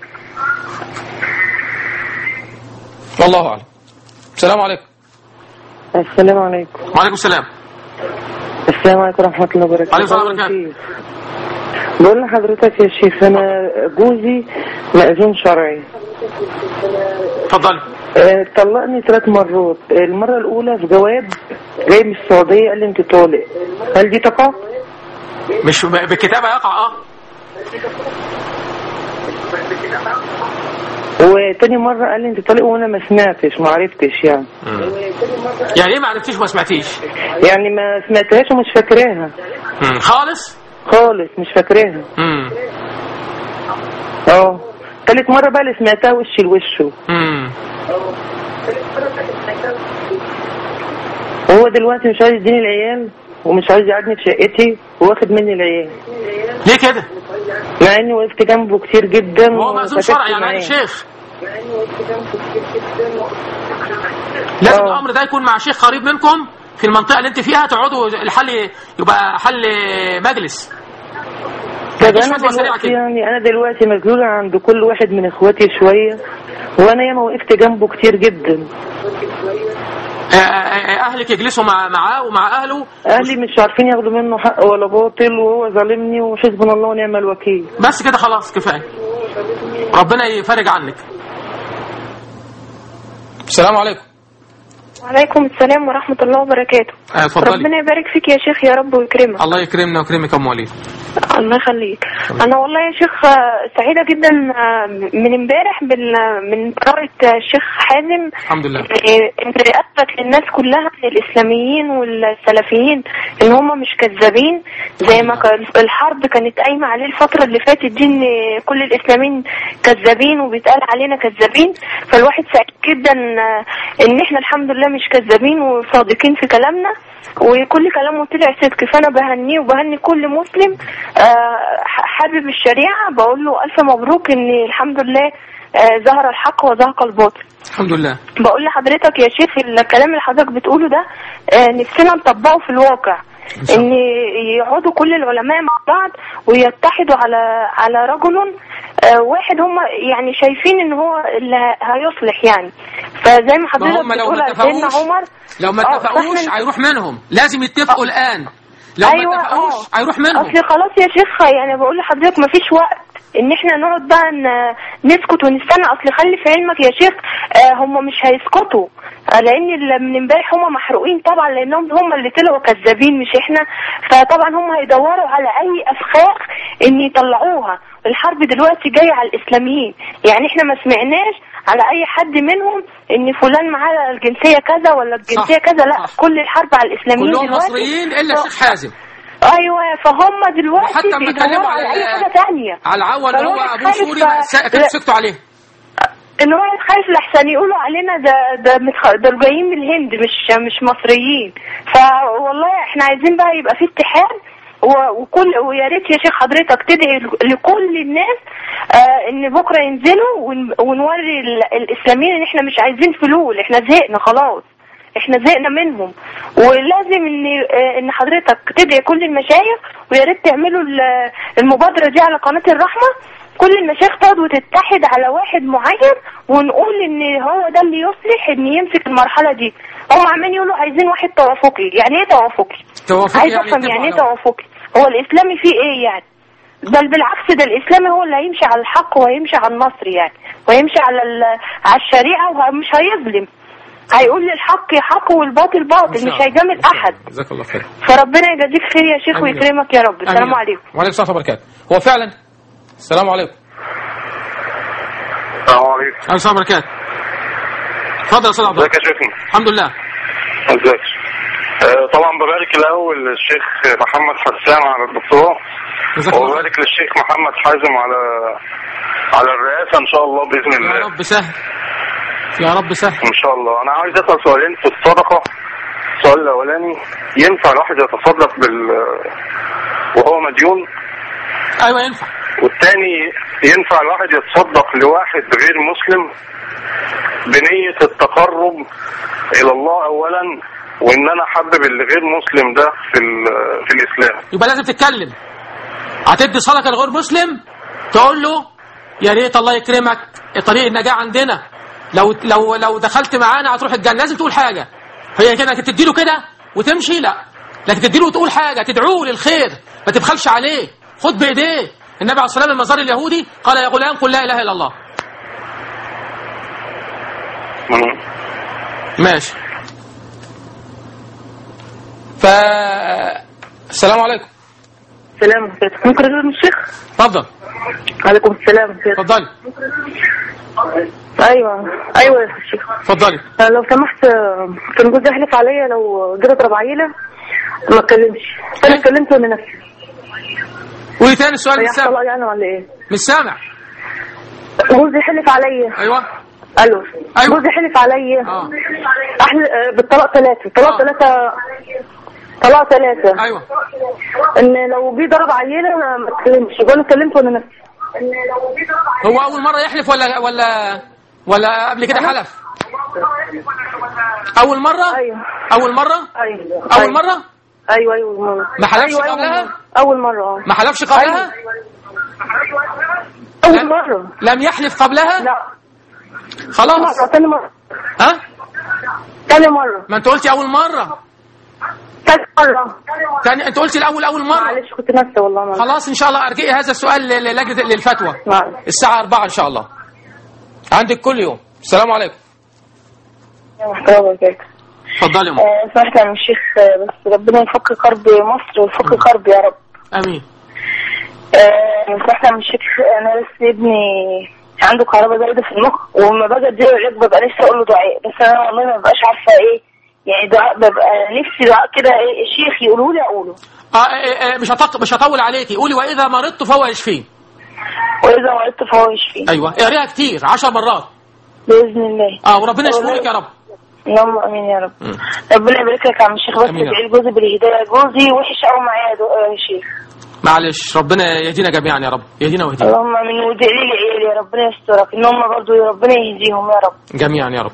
والله اعلم السلام عليكم السلام عليكم وعليكم السلام السلام عليكم ورحمة الله وبركاته وعليكم السلام أول وبركاته. شيء، بقول لحضرتك يا شيخ أنا جوزي مأذون شرعي اتفضلي آه، طلقني ثلاث مرات المرة الأولى في جواب جاي من السعودية قال لي أنت طالق هل دي تقع؟ مش ب- بالكتابه يقع اه وتاني مرة قال لي أنت طالق وأنا ما سمعتش ما عرفتش يعني يعني ايه ما عرفتيش وما سمعتيش يعني ما سمعتهاش ومش فاكراها مم. خالص خالص مش فاكراها مم. اه تالت مرة بقى اللي سمعتها وش لوشه مم. وهو دلوقتي مش عايز يديني العيال ومش عايز يقعدني في شقتي واخد مني العيال ليه كده مع اني وقفت جنبه كتير جدا هو مأذون وفتحت شرعي يعني معاه. راجل شيخ لازم آه. الامر ده يكون مع شيخ قريب منكم في المنطقه اللي انت فيها تقعدوا الحل يبقى حل مجلس طب مفيش انا فتوى سريعة دلوقتي كده. يعني انا دلوقتي مجلولة عند كل واحد من اخواتي شوية وانا ياما وقفت جنبه كتير جدا آه، آه، اهلك يجلسوا مع معاه ومع اهله اهلي مش عارفين ياخدوا منه حق ولا باطل وهو ظالمني وحسبنا الله ونعم الوكيل بس كده خلاص كفايه ربنا يفرج عنك السلام عليكم وعليكم السلام ورحمة الله وبركاته آه، اتفضلي ربنا يبارك فيك يا شيخ يا رب ويكرمك الله يكرمنا ويكرمك يا ام وليد الله يخليك انا والله يا شيخ آه، سعيدة جدا آه، من امبارح بال- من قراءة الشيخ حازم الحمد لله آه، ان اثبت للناس كلها ان الاسلاميين والسلفيين ان هم مش كذابين زي ما كان الحرب كانت قايمه عليه الفتره اللي فاتت دي ان كل الاسلاميين كذابين وبيتقال علينا كذابين فالواحد سعيد جدا آه، ان احنا الحمد لله مش كذابين وصادقين في كلامنا وكل كلامه طلع صدق فانا بهنيه وبهني كل مسلم آه، ح- حابب الشريعه بقول له الف مبروك ان الحمد لله آه، ظهر الحق وزهق الباطل الحمد لله بقول لحضرتك يا شيخ الكلام اللي حضرتك بتقوله ده آه، نفسنا نطبقه في الواقع شاء ان يقعدوا كل العلماء مع بعض ويتحدوا على على رجل آه، واحد هم يعني شايفين ان هو اللي هيصلح يعني فزي ما ما حضرتك هم لو بتقول ما على سيدنا اتفقوش عمر لو ما آه، اتفقوش فإحنا- هيروح منهم لازم يتفقوا الآن لو ما أيوة، اتفقوش آه. هيروح منهم اصل خلاص يا شيخ يعني بقول لحضرتك مفيش وقت ان احنا نقعد بقى ن- نسكت ونستنى اصل خلي في علمك يا شيخ آه هم مش هيسكتوا آه لان ال- من امبارح هم محروقين طبعا لانهم هم اللي طلعوا كذابين مش احنا فطبعا هم هيدوروا على اي افخاخ ان يطلعوها الحرب دلوقتي جايه على الاسلاميين يعني احنا ما سمعناش على اي حد منهم ان فلان معاه الجنسيه كذا ولا الجنسيه صح، كذا لا صح. كل الحرب على الاسلاميين كلهم دلوقتي مصريين إلا ف- الشيخ حازم ايوه فهم دلوقتي وحتى لما بيدوروا اتكلموا على على اي حاجه تانية على العوا اللي هو فالواحد أبوه خايف سوري ف- ما س- كانوا لا. سكتوا عليه الواحد خايف لحسن يقولوا علينا ده ده متخ... ده جايين من الهند مش مش مصريين فوالله احنا عايزين بقى يبقى في اتحاد و- وكل ويا ريت يا شيخ حضرتك تدعي ل- لكل الناس آه ان بكره ينزلوا ون... ونوري ال... الاسلاميين ان احنا مش عايزين فلول احنا زهقنا خلاص احنا زهقنا منهم ولازم ان آه، ان حضرتك تدعي كل المشايخ ويا ريت تعملوا ال- المبادره دي على قناه الرحمه كل المشايخ تقعد وتتحد على واحد معين ونقول ان هو ده اللي يصلح ان يمسك المرحله دي هم عمالين يقولوا عايزين واحد توافقي يعني ايه توافقي توافقي عايز يعني افهم يتفقوا يعني ايه على- توافقي هو الاسلامي فيه ايه يعني بل بالعكس ده الاسلامي هو اللي هيمشي على الحق وهيمشي على النصر يعني وهيمشي على ال- على الشريعه ومش هيظلم هيقول للحق حق والباطل إن باطل شاء مش الله. هيجامل إن شاء الله. احد جزاك الله خير فربنا يجازيك خير يا شيخ آمين. ويكرمك يا رب السلام آمين. عليكم وعليكم السلام ورحمة الله وبركاته هو فعلا السلام عليكم السلام عليكم وعليكم السلام وبركاته اتفضل يا استاذ عبد الله ازيك يا شيخنا الحمد لله ازيك آه، طبعا ببارك الاول للشيخ محمد حسان على الدكتوراه جزاك الله خير وببارك للشيخ محمد حازم على على الرئاسه ان شاء الله باذن يا الله رب سهل يا رب سهل ان شاء الله انا عايز اسال سؤالين في الصدقه السؤال الاولاني ينفع الواحد يتصدق بال وهو مديون ايوه ينفع والتاني ينفع الواحد يتصدق لواحد غير مسلم بنية التقرب إلى الله أولا وإن أنا أحبب اللي غير مسلم ده في, ال- في الإسلام يبقى لازم تتكلم هتدي صدقه لغير مسلم تقول له يا ريت الله يكرمك طريق النجاة عندنا لو لو لو دخلت معانا هتروح الجنة لازم تقول حاجة هي كده انك تدي له كده وتمشي لا لكن تدي له وتقول حاجة تدعوه للخير ما تبخلش عليه خد بإيديه النبي عليه الصلاة والسلام المزار اليهودي قال يا غلام قل لا إله إلا الله مم. ماشي ف السلام عليكم سلام عليكم ممكن اجيب من الشيخ اتفضل عليكم السلام اتفضلي ايوه ايوه يا شيخ اتفضلي آه، لو سمحت آه، كان جوزي يحلف عليا لو جيت اضرب عيله ما اتكلمش انا إيه؟ اتكلمت من نفسي قولي تاني السؤال مش هيحصل سامع يعني ولا ايه؟ مش سامع جوزي حلف عليا ايوه الو أيوة. جوزي حلف عليا اه احل آه، بالطلاق ثلاثه طلاق آه. ثلاثه طلاق ثلاثه ايوه ان لو جه ضرب عيله ما ما اتكلمش يبقى انا اتكلمت وانا نفسي هو اول مره يحلف ولا ولا ولا قبل كده حلف اول مره ايوه اول مره ايوه اول أيوة. مره ايوه ايوه مرة. ما حلفش أيوة أيوة قبلها؟ مرة. اول مره اه ما حلفش قبلها اول لا. مره لم يحلف قبلها لا خلاص مرة تاني مرة ها تاني مرة ما انت قلتي اول مره تاني مرة تاني انت قلتي الاول اول مره معلش كنت ناسية والله معلش خلاص ان شاء الله ارجئي هذا السؤال ل- للجنه للفتوى معلش الساعه 4 ان شاء الله عندك كل يوم السلام عليكم ورحمة الله وبركاته اتفضلي يا أم. آه، سمحت يا عم الشيخ آه، بس ربنا يفك كرب مصر ويفك كرب يا رب امين آه، سمحت يا عم الشيخ انا لسه ابني عنده كهرباء زايده في المخ ولما باجي اديله علاج ببقى نفسي اقول له دعاء بس انا والله ما ببقاش عارفه ايه يعني دعاء ببقى نفسي دعاء كده ايه شيخ يقولوا لي اقوله آه آه، آه، مش هطق مش هطول عليكي قولي واذا مرضت فهو يشفين واذا وعدت فهو يشفي ايوه اقريها كتير 10 مرات باذن الله اه وربنا يشفيهولك يا رب اللهم امين يا رب مم. ربنا يبارك لك يا عم الشيخ بس آمين يا ادعي لجوزي بالهدايه جوزي وحش قوي معايا يا دو- يا شيخ معلش ربنا يهدينا جميعا يا رب يهدينا ويهدينا اللهم امين وادعي لي لعيالي يا ربنا يسترك ان هم برضه ربنا يهديهم يا رب جميعا يا رب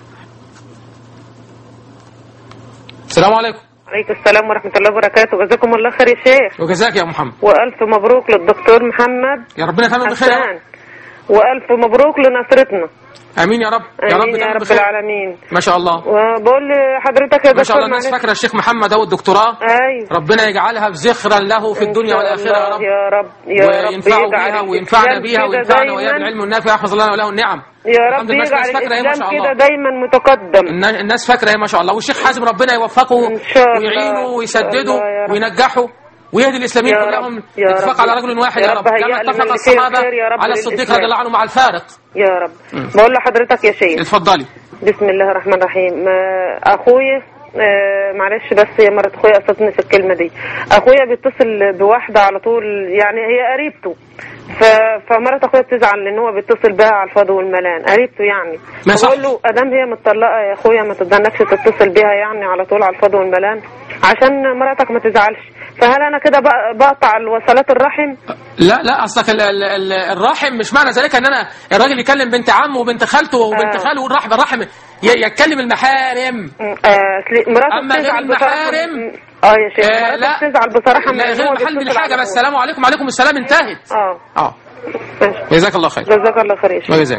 السلام عليكم عليكم السلام ورحمة الله وبركاته جزاكم الله خير يا شيخ وجزاك يا محمد وألف مبروك للدكتور محمد يا ربنا يتمم بخير يا رب. حسان وألف مبروك لنصرتنا امين يا رب يا رب آمين يا يتمم رب بخير العالمين ما شاء الله وبقول لحضرتك يا ما شاء دكتور الله الناس معلش. فاكره الشيخ محمد اهو الدكتوراه أيوه ربنا يجعلها ذخرا له في الدنيا إن شاء والاخره يا الله رب يا رب يا رب وينفعوا يجعل بيها وينفعنا الإسلام بيها كده وينفعنا وإياه دايماً- بالعلم النافع يحفظ لنا وله النعم يا رب الحمد لله الناس يجعل فاكره ايه ما شاء الإسلام كده الله دايما متقدم النا- الناس فاكره ايه ما شاء الله والشيخ حازم ربنا يوفقه إن شاء الله. ويعينه إن شاء ويسدده الله يا رب. وينجحه ويهدي الاسلاميين يا رب. كلهم يا اتفاق رب. على رجل واحد يا يا رب رب كما هيئ لنا اتفق الخير الصحابه خير يا رب على الصديق للإسلام. رضي الله عنه مع الفارق يا رب بقول لحضرتك يا شيخ اتفضلي بسم الله الرحمن الرحيم آه، اخويا آه، معلش بس هي مرات اخويا قصدني في الكلمه دي اخويا بيتصل بواحده على طول يعني هي قريبته ف... فمرات اخويا بتزعل لان هو بيتصل بها على الفاضي والملان قريبته يعني ما صح. بقول له ادام هي متطلقه يا اخويا ما تتدنكش تتصل بيها يعني على طول على الفاضي والملان عشان مراتك ما تزعلش فهل انا كده بق- بقطع الوصلات الرحم لا لا اصلك ال- ال- ال- الرحم مش معنى ذلك ان انا الراجل يكلم بنت عمه وبنت خالته وبنت آه. خاله والرحم الرحم ي- يتكلم المحارم آه، أصل مراتك أما غير بتزعل بصراحة المحارم، اه يا شيخ آه، لا. مراتك بتزعل بصراحه لا من غير هو محل بيتصل بالحاجه على بس طول. السلام عليكم وعليكم السلام انتهت اه اه ماشي. جزاك الله خير جزاك الله خير يا شيخ وجزاك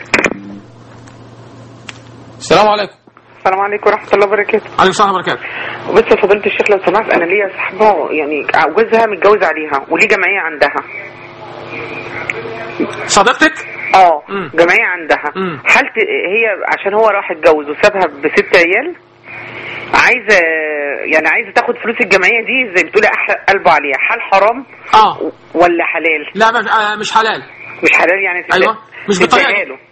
السلام عليكم السلام عليكم ورحمة الله وبركاته عليكم السلام ورحمه الله وبركاته بص يا فضيلة الشيخ لو سمحت أنا ليا صاحبة يعني جوزها متجوز عليها وليه جمعية عندها صديقتك اه مم. جمعية عندها مم. حالت هي عشان هو راح اتجوز وسابها بست عيال عايزة يعني عايزة تاخد فلوس الجمعية دي زي بتقولي أحرق قلبه عليها حال حرام اه ولا حلال لا مش, آه مش حلال مش حلال يعني تدي- أيوة. مش بالطريقة تديها دي. له.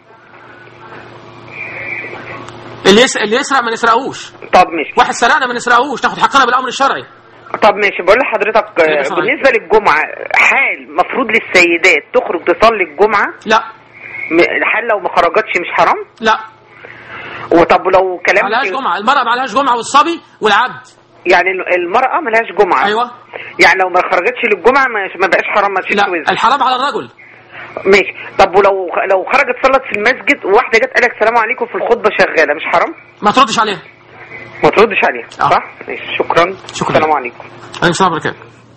اللي يس... اللي يسرق ما نسرقوش طب ماشي واحد سرقنا ما نسرقوش ناخد حقنا بالامر الشرعي طب ماشي بقول لحضرتك أيوة، آه، سامعك. بالنسبة للجمعة حال مفروض للسيدات تخرج تصلي الجمعة لا م- الحال لو ما خرجتش مش حرام لا وطب لو كلام ما عليهاش جمعه المراه ما عليهاش جمعه والصبي والعبد يعني المرأة ملهاش جمعة ايوه يعني لو ما خرجتش للجمعة ما ما بقاش حرام ما تشيلش لا وزر الحرام على الرجل ماشي طب ولو لو خرجت صلت في المسجد وواحدة جت قالت السلام عليكم في الخطبة شغالة مش حرام؟ ما تردش عليها ما تردش عليها آه. صح؟ ماشي شكرا شكرا. السلام عليكم عليكم السلام ورحمه الله وبركاته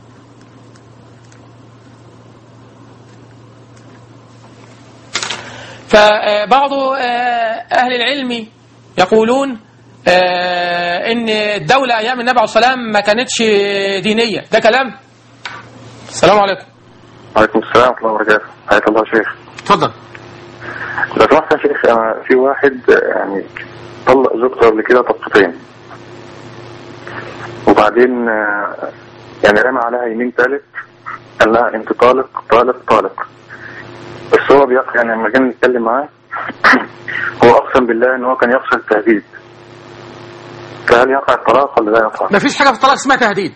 فبعض آه، أهل العلم يقولون آه، إن الدولة أيام النبي عليه الصلاة والسلام ما كانتش دينية ده كلام السلام عليكم وعليكم السلام ورحمة الله وبركاته حياك الله يا شيخ اتفضل لو سمحت يا شيخ أنا في واحد يعني طلق زوجته قبل كده طلقتين وبعدين آه، يعني رمى عليها يمين ثالث قال لها انت طالق طالق طالق بس هو بيق يعني لما جينا نتكلم معاه هو اقسم بالله ان هو كان يقصد التهديد فهل يقع الطلاق ولا لا يقع؟ ما فيش حاجة في الطلاق اسمها تهديد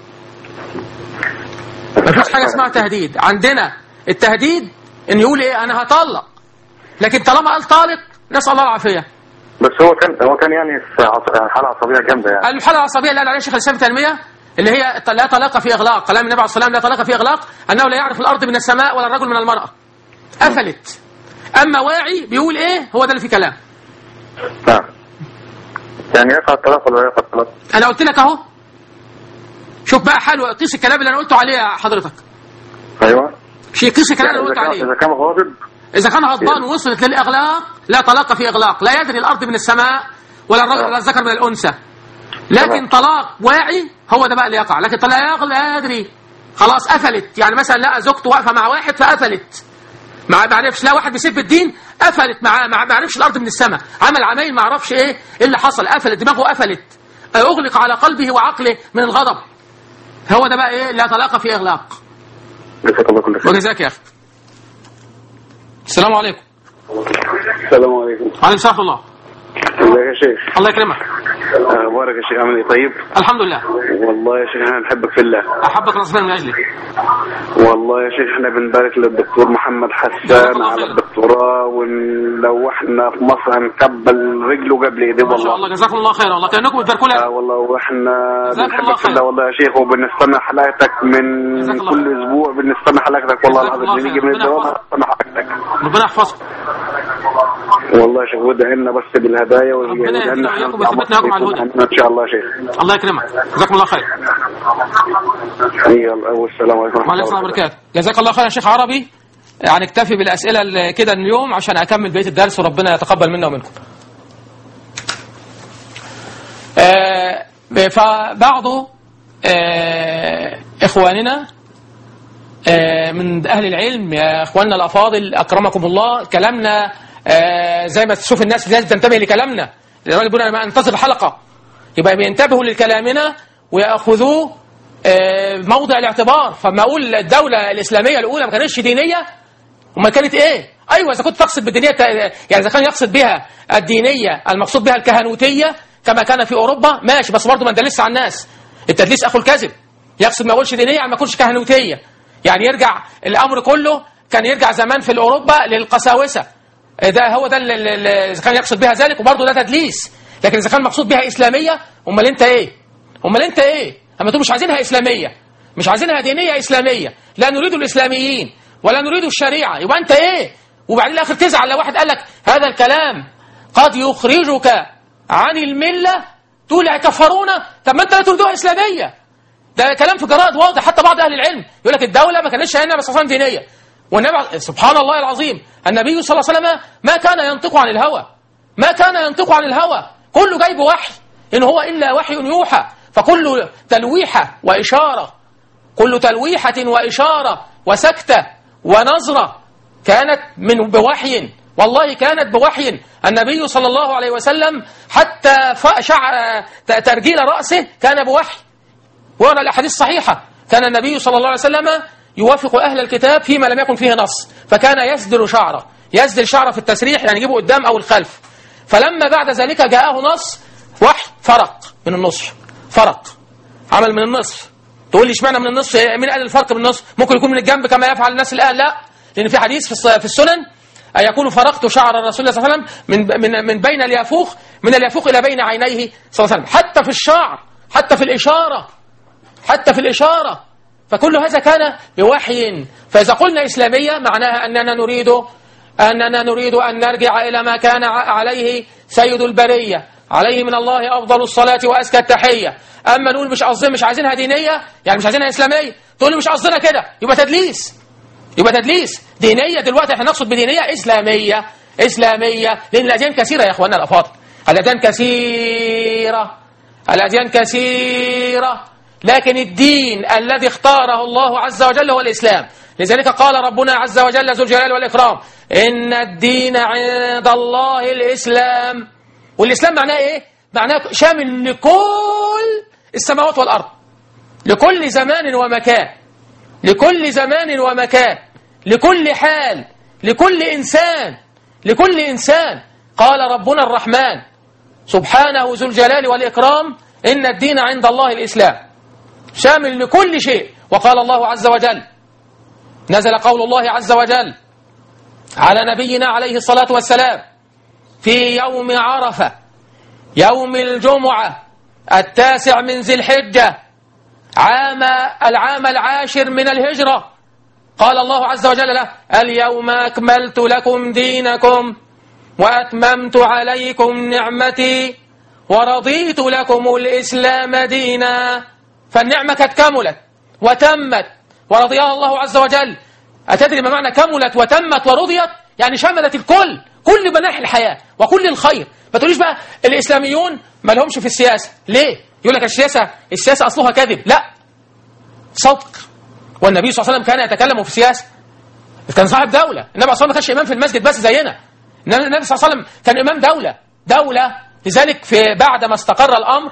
ما فيش حاجة اسمها تهديد عندنا التهديد ان يقول ايه انا هطلق لكن طالما قال طالق نسأل الله العافية بس هو كان هو كان يعني في عص- حالة عصبية جامدة يعني الحالة العصبية اللي قال عليها شيخ الإسلام التنمية اللي هي لا طلاق في إغلاق كلام النبي عليه الصلاة والسلام لا طلاق في إغلاق أنه لا يعرف الأرض من السماء ولا الرجل من المرأة قفلت أما واعي بيقول إيه هو ده اللي فيه كلام نعم يعني يقع الطلاق ولا لا يقع الطلاق؟ أنا قلت لك أهو شوف بقى حاله قيس الكلام اللي أنا قلته عليه يا حضرتك ايوه شيء قيس الكلام اللي يعني أنا اذا قلته كان عليه اذا كان غاضب إذا كان غضبان ووصلت للإغلاق لا طلاق في إغلاق لا يدري الأرض من السماء ولا الرجل ولا الذكر من الأنثى لكن تمام. طلاق واعي هو ده بقى اللي يقع لكن طلاق لا يدري خلاص قفلت يعني مثلا لقى زوجته واقفة مع واحد فقفلت ما ما عرفش لا واحد بيسب الدين قفلت معاه ما ما عرفش الأرض من السماء عمل عمايل ما عرفش إيه إيه اللي حصل قفلت دماغه قفلت أغلق على قلبه وعقله من الغضب هو ده بقى إيه لا طلاق في إغلاق جزاك الله كل خير وجزاك يا أخي السلام عليكم السلام عليكم وعليكم السلام ورحمة الله ازيك يا شيخ الله يكرمك اخبارك يا شيخ عامل ايه طيب الحمد لله والله يا شيخ احنا نحبك في الله احبك نصفين من اجلي والله يا شيخ احنا بنبارك للدكتور محمد جزاك حسان الله على خير. الدكتوراه ولو احنا في مصر هنكبل رجله قبل ايديه ما شاء والله الله جزاكم الله خير والله كانكم بتباركوا آه لي والله واحنا جزاك الله بنحبك في خير. الله والله يا شيخ وبنستنى حلقتك من جزاك الله كل خير. اسبوع بنستنى حلقتك والله جزاك العظيم الله بنيجي خير. من ربنا الدوام يحفظك. نستنى حلقتك ربنا يحفظكم والله يا شيخ وادعي لنا بس بالهدايا ربنا وادعي يهدينا لنا احنا وإياكم ويثبتنا وإياكم على الهدى. ان شاء الله يا شيخ الله يكرمك جزاكم الله خير يلا والسلام عليكم ورحمه وعليكم السلام وبركاته جزاك الله خير يا شيخ عربي يعني اكتفي بالاسئله ال- كده اليوم عشان اكمل بقيه الدرس وربنا يتقبل منا ومنكم آه، فبعض آه، اخواننا آه، من اهل العلم يا اخواننا الافاضل اكرمكم الله كلامنا آه، زي ما تشوف الناس لازم تنتبه لكلامنا الراجل بيقول انا ما انتظر حلقه يبقى بينتبهوا لكلامنا وياخذوه آه، موضع الاعتبار فما اقول الدوله الاسلاميه الاولى ما كانتش دينيه امال كانت ايه ايوه اذا كنت تقصد بالدينيه يعني اذا كان يقصد بها الدينيه المقصود بها الكهنوتيه كما كان في اوروبا ماشي بس برضه ما ندلسش على الناس التدليس اخو الكذب يقصد ما يقولش دينيه يعني ما يكونش كهنوتيه يعني يرجع الامر كله كان يرجع زمان في اوروبا للقساوسه ده هو ده اللي- اللي اذا كان يقصد بها ذلك وبرضه ده تدليس لكن اذا كان مقصود بها اسلاميه امال انت ايه امال انت ايه اما انتوا مش عايزينها اسلاميه مش عايزينها دينيه اسلاميه لا نريد الاسلاميين ولا نريد الشريعه يبقى انت ايه وبعدين الاخر تزعل لو واحد قال لك هذا الكلام قد يخرجك عن المله تقول هيكفرونا طب ما انت لا تريدوها اسلاميه ده كلام في جرائد واضح حتى بعض اهل العلم يقول لك الدوله ما كانتش هنا بس عشان دينيه والنبي سبحان الله العظيم النبي صلى الله عليه وسلم ما كان ينطق عن الهوى ما كان ينطق عن الهوى كله جايب وحي ان هو الا وحي يوحى فكل تلويحه واشاره كل تلويحه واشاره وسكته ونظره كانت من بوحي والله كانت بوحي النبي صلى الله عليه وسلم حتى ف- شع... ت- ترجيل رأسه كان بوحي وأنا الأحاديث صحيحة كان النبي صلى الله عليه وسلم يوافق أهل الكتاب فيما لم يكن فيه نص فكان يسدل شعره يسدل شعره في التسريح يعني يجيبه قدام أو الخلف فلما بعد ذلك جاءه نص وحي فرق من النصف فرق عمل من النصف تقول لي اشمعنى من النصف مين قال الفرق من النصف ممكن يكون من الجنب كما يفعل الناس الآن لا لأن في حديث في الص- في السنن أن يكون فرقت شعر الرسول صلى الله عليه وسلم من من من بين اليافوخ من اليافوخ إلى بين عينيه صلى الله عليه وسلم حتى في الشعر حتى في الإشارة حتى في الإشارة فكل هذا كان بوحي فإذا قلنا إسلامية معناها أننا نريد أننا نريد أن نرجع إلى ما كان ع- عليه سيد البرية عليه من الله أفضل الصلاة وأزكى التحية أما نقول مش قصدنا مش عايزينها دينية يعني مش عايزينها إسلامية تقول لي مش قصدنا كده يبقى تدليس يبقى تدليس دينية دلوقتي احنا نقصد بدينية إسلامية إسلامية لأن الأديان كثيرة يا إخواننا الأفاضل الأديان كثيرة الأديان كثيرة لكن الدين الذي اختاره الله عز وجل هو الإسلام لذلك قال ربنا عز وجل ذو الجلال والإكرام إن الدين عند الله الإسلام والإسلام معناه إيه؟ معناه شامل لكل السماوات والأرض لكل زمان ومكان لكل زمان ومكان لكل حال لكل إنسان لكل إنسان قال ربنا الرحمن سبحانه ذو الجلال والإكرام إن الدين عند الله الإسلام شامل لكل شيء وقال الله عز وجل نزل قول الله عز وجل على نبينا عليه الصلاة والسلام في يوم عرفة يوم الجمعة التاسع من ذي الحجة عام العام العاشر من الهجرة قال الله عز وجل له اليوم أكملت لكم دينكم وأتممت عليكم نعمتي ورضيت لكم الإسلام دينا فالنعمة قد كملت وتمت ورضيها الله عز وجل أتدري ما معنى كملت وتمت ورضيت يعني شملت الكل كل مناحي الحياة وكل الخير ما تقوليش بقى الإسلاميون ما لهمش في السياسة ليه؟ يقول لك السياسة السياسة أصلها كذب لا صدق والنبي صلى الله عليه وسلم كان يتكلم في السياسة كان صاحب دولة النبي صلى الله عليه وسلم ما كانش إمام في المسجد بس زينا النبي النبي صلى الله عليه وسلم كان إمام دولة دولة لذلك في بعد ما استقر الأمر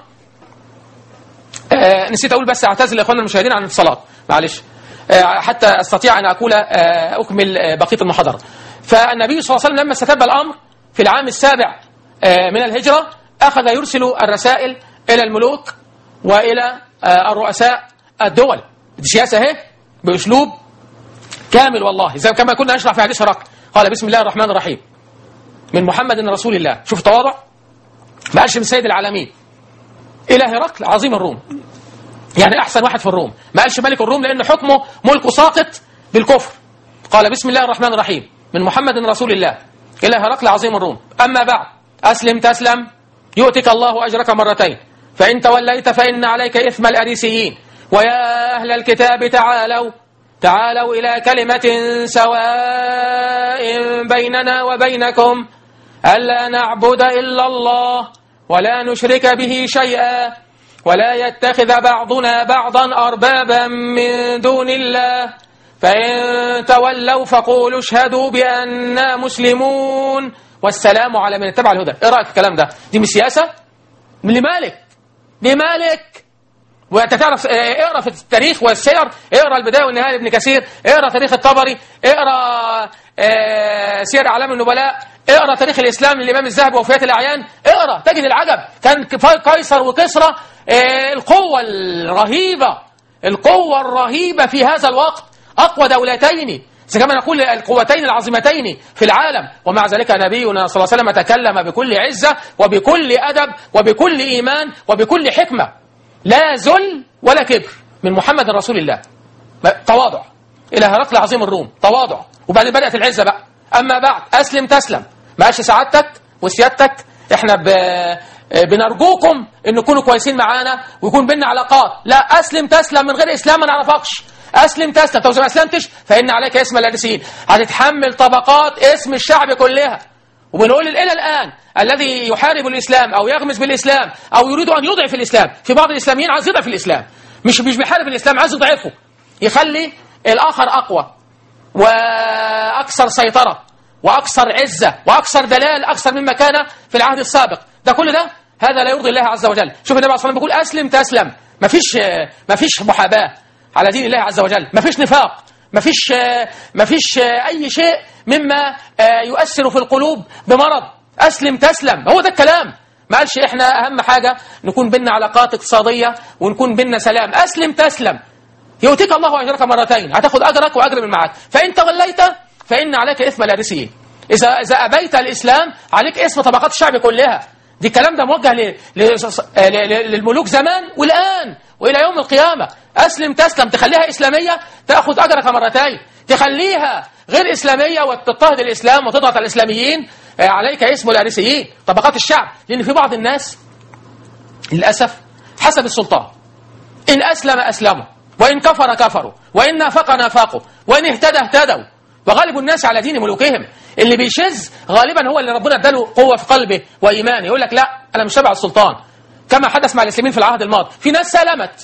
آه نسيت أقول بس أعتذر لإخواننا المشاهدين عن الصلاة معلش آه حتى أستطيع أن أقول آه أكمل آه بقية المحاضرة فالنبي صلى الله عليه وسلم لما استتب الأمر في العام السابع آه، من الهجرة أخذ يرسل الرسائل إلى الملوك وإلى آه، الرؤساء الدول دي سياسة اهي بأسلوب كامل والله زي كما كنا نشرح في حديث هرقل قال بسم الله الرحمن الرحيم من محمد رسول الله شوف التواضع ما قالش من سيد العالمين إلى هرقل عظيم الروم يعني أحسن واحد في الروم ما قالش ملك الروم لأن حكمه ملكه ساقط بالكفر قال بسم الله الرحمن الرحيم من محمد رسول الله إلى هرقل عظيم الروم أما بعد أسلم تسلم يؤتك الله أجرك مرتين فإن توليت فإن عليك إثم الأريسيين ويا أهل الكتاب تعالوا تعالوا إلى كلمة سواء بيننا وبينكم ألا نعبد إلا الله ولا نشرك به شيئا ولا يتخذ بعضنا بعضا أربابا من دون الله فإن تولوا فقولوا اشهدوا بأننا مسلمون والسلام على من اتبع الهدى ايه رأيك في الكلام ده دي مش سياسة من لمالك لمالك وانت تعرف اه، اقرا في التاريخ والسير اقرا البدايه والنهايه لابن كثير اقرا تاريخ الطبري اقرا اه، سير اعلام النبلاء اقرا تاريخ الاسلام للامام الذهبي ووفيات الاعيان اقرا تجد العجب كان كفا- قيصر وكسرى اه، القوه الرهيبه القوه الرهيبه في هذا الوقت اقوى دولتين كما نقول القوتين العظيمتين في العالم ومع ذلك نبينا صلى الله عليه وسلم تكلم بكل عزة وبكل أدب وبكل إيمان وبكل حكمة لا ذل ولا كبر من محمد رسول الله تواضع إلى هرقل عظيم الروم تواضع وبعدين بدأت العزة بقى أما بعد أسلم تسلم معاش سعادتك وسيادتك احنا ب... بنرجوكم ان تكونوا كويسين معانا ويكون بينا علاقات لا اسلم تسلم من غير اسلام ما نعرفكش اسلم تسلم طب إذا ما اسلمتش فان عليك اسم الارسيين هتتحمل طبقات اسم الشعب كلها وبنقول الى الان الذي يحارب الاسلام او يغمز بالاسلام او يريد ان يضعف الاسلام في بعض الاسلاميين عايز يضعف الاسلام مش مش بيحارب الاسلام عايز يضعفه يخلي الاخر اقوى واكثر سيطره واكثر عزه واكثر دلال اكثر مما كان في العهد السابق ده كل ده هذا لا يرضي الله عز وجل شوف النبي عليه الصلاه والسلام بيقول اسلم تسلم مفيش مفيش محاباه على دين الله عز وجل مفيش نفاق مفيش مفيش اي شيء مما يؤثر في القلوب بمرض اسلم تسلم هو ده الكلام ما قالش احنا اهم حاجه نكون بينا علاقات اقتصاديه ونكون بينا سلام اسلم تسلم يؤتيك الله اجرك مرتين هتاخد اجرك واجر من معاك فان توليت فان عليك اثم الارثيين اذا اذا ابيت الاسلام عليك اسم طبقات الشعب كلها دي الكلام ده موجه ل... ل... ل... للملوك زمان والان والى يوم القيامه اسلم تسلم تخليها اسلاميه تاخذ اجرك مرتين تخليها غير اسلاميه وتضطهد الاسلام وتضغط على الاسلاميين عليك اسم الارثيين طبقات الشعب لان في بعض الناس للاسف حسب السلطان ان اسلم اسلموا وإن كفر كفروا وإن نافق نافقوا وإن اهتدى اهتدوا وغالب الناس على دين ملوكهم اللي بيشذ غالبا هو اللي ربنا اداله قوة في قلبه وإيمان يقول لك لا أنا مش تبع السلطان كما حدث مع الإسلاميين في العهد الماضي في ناس سلمت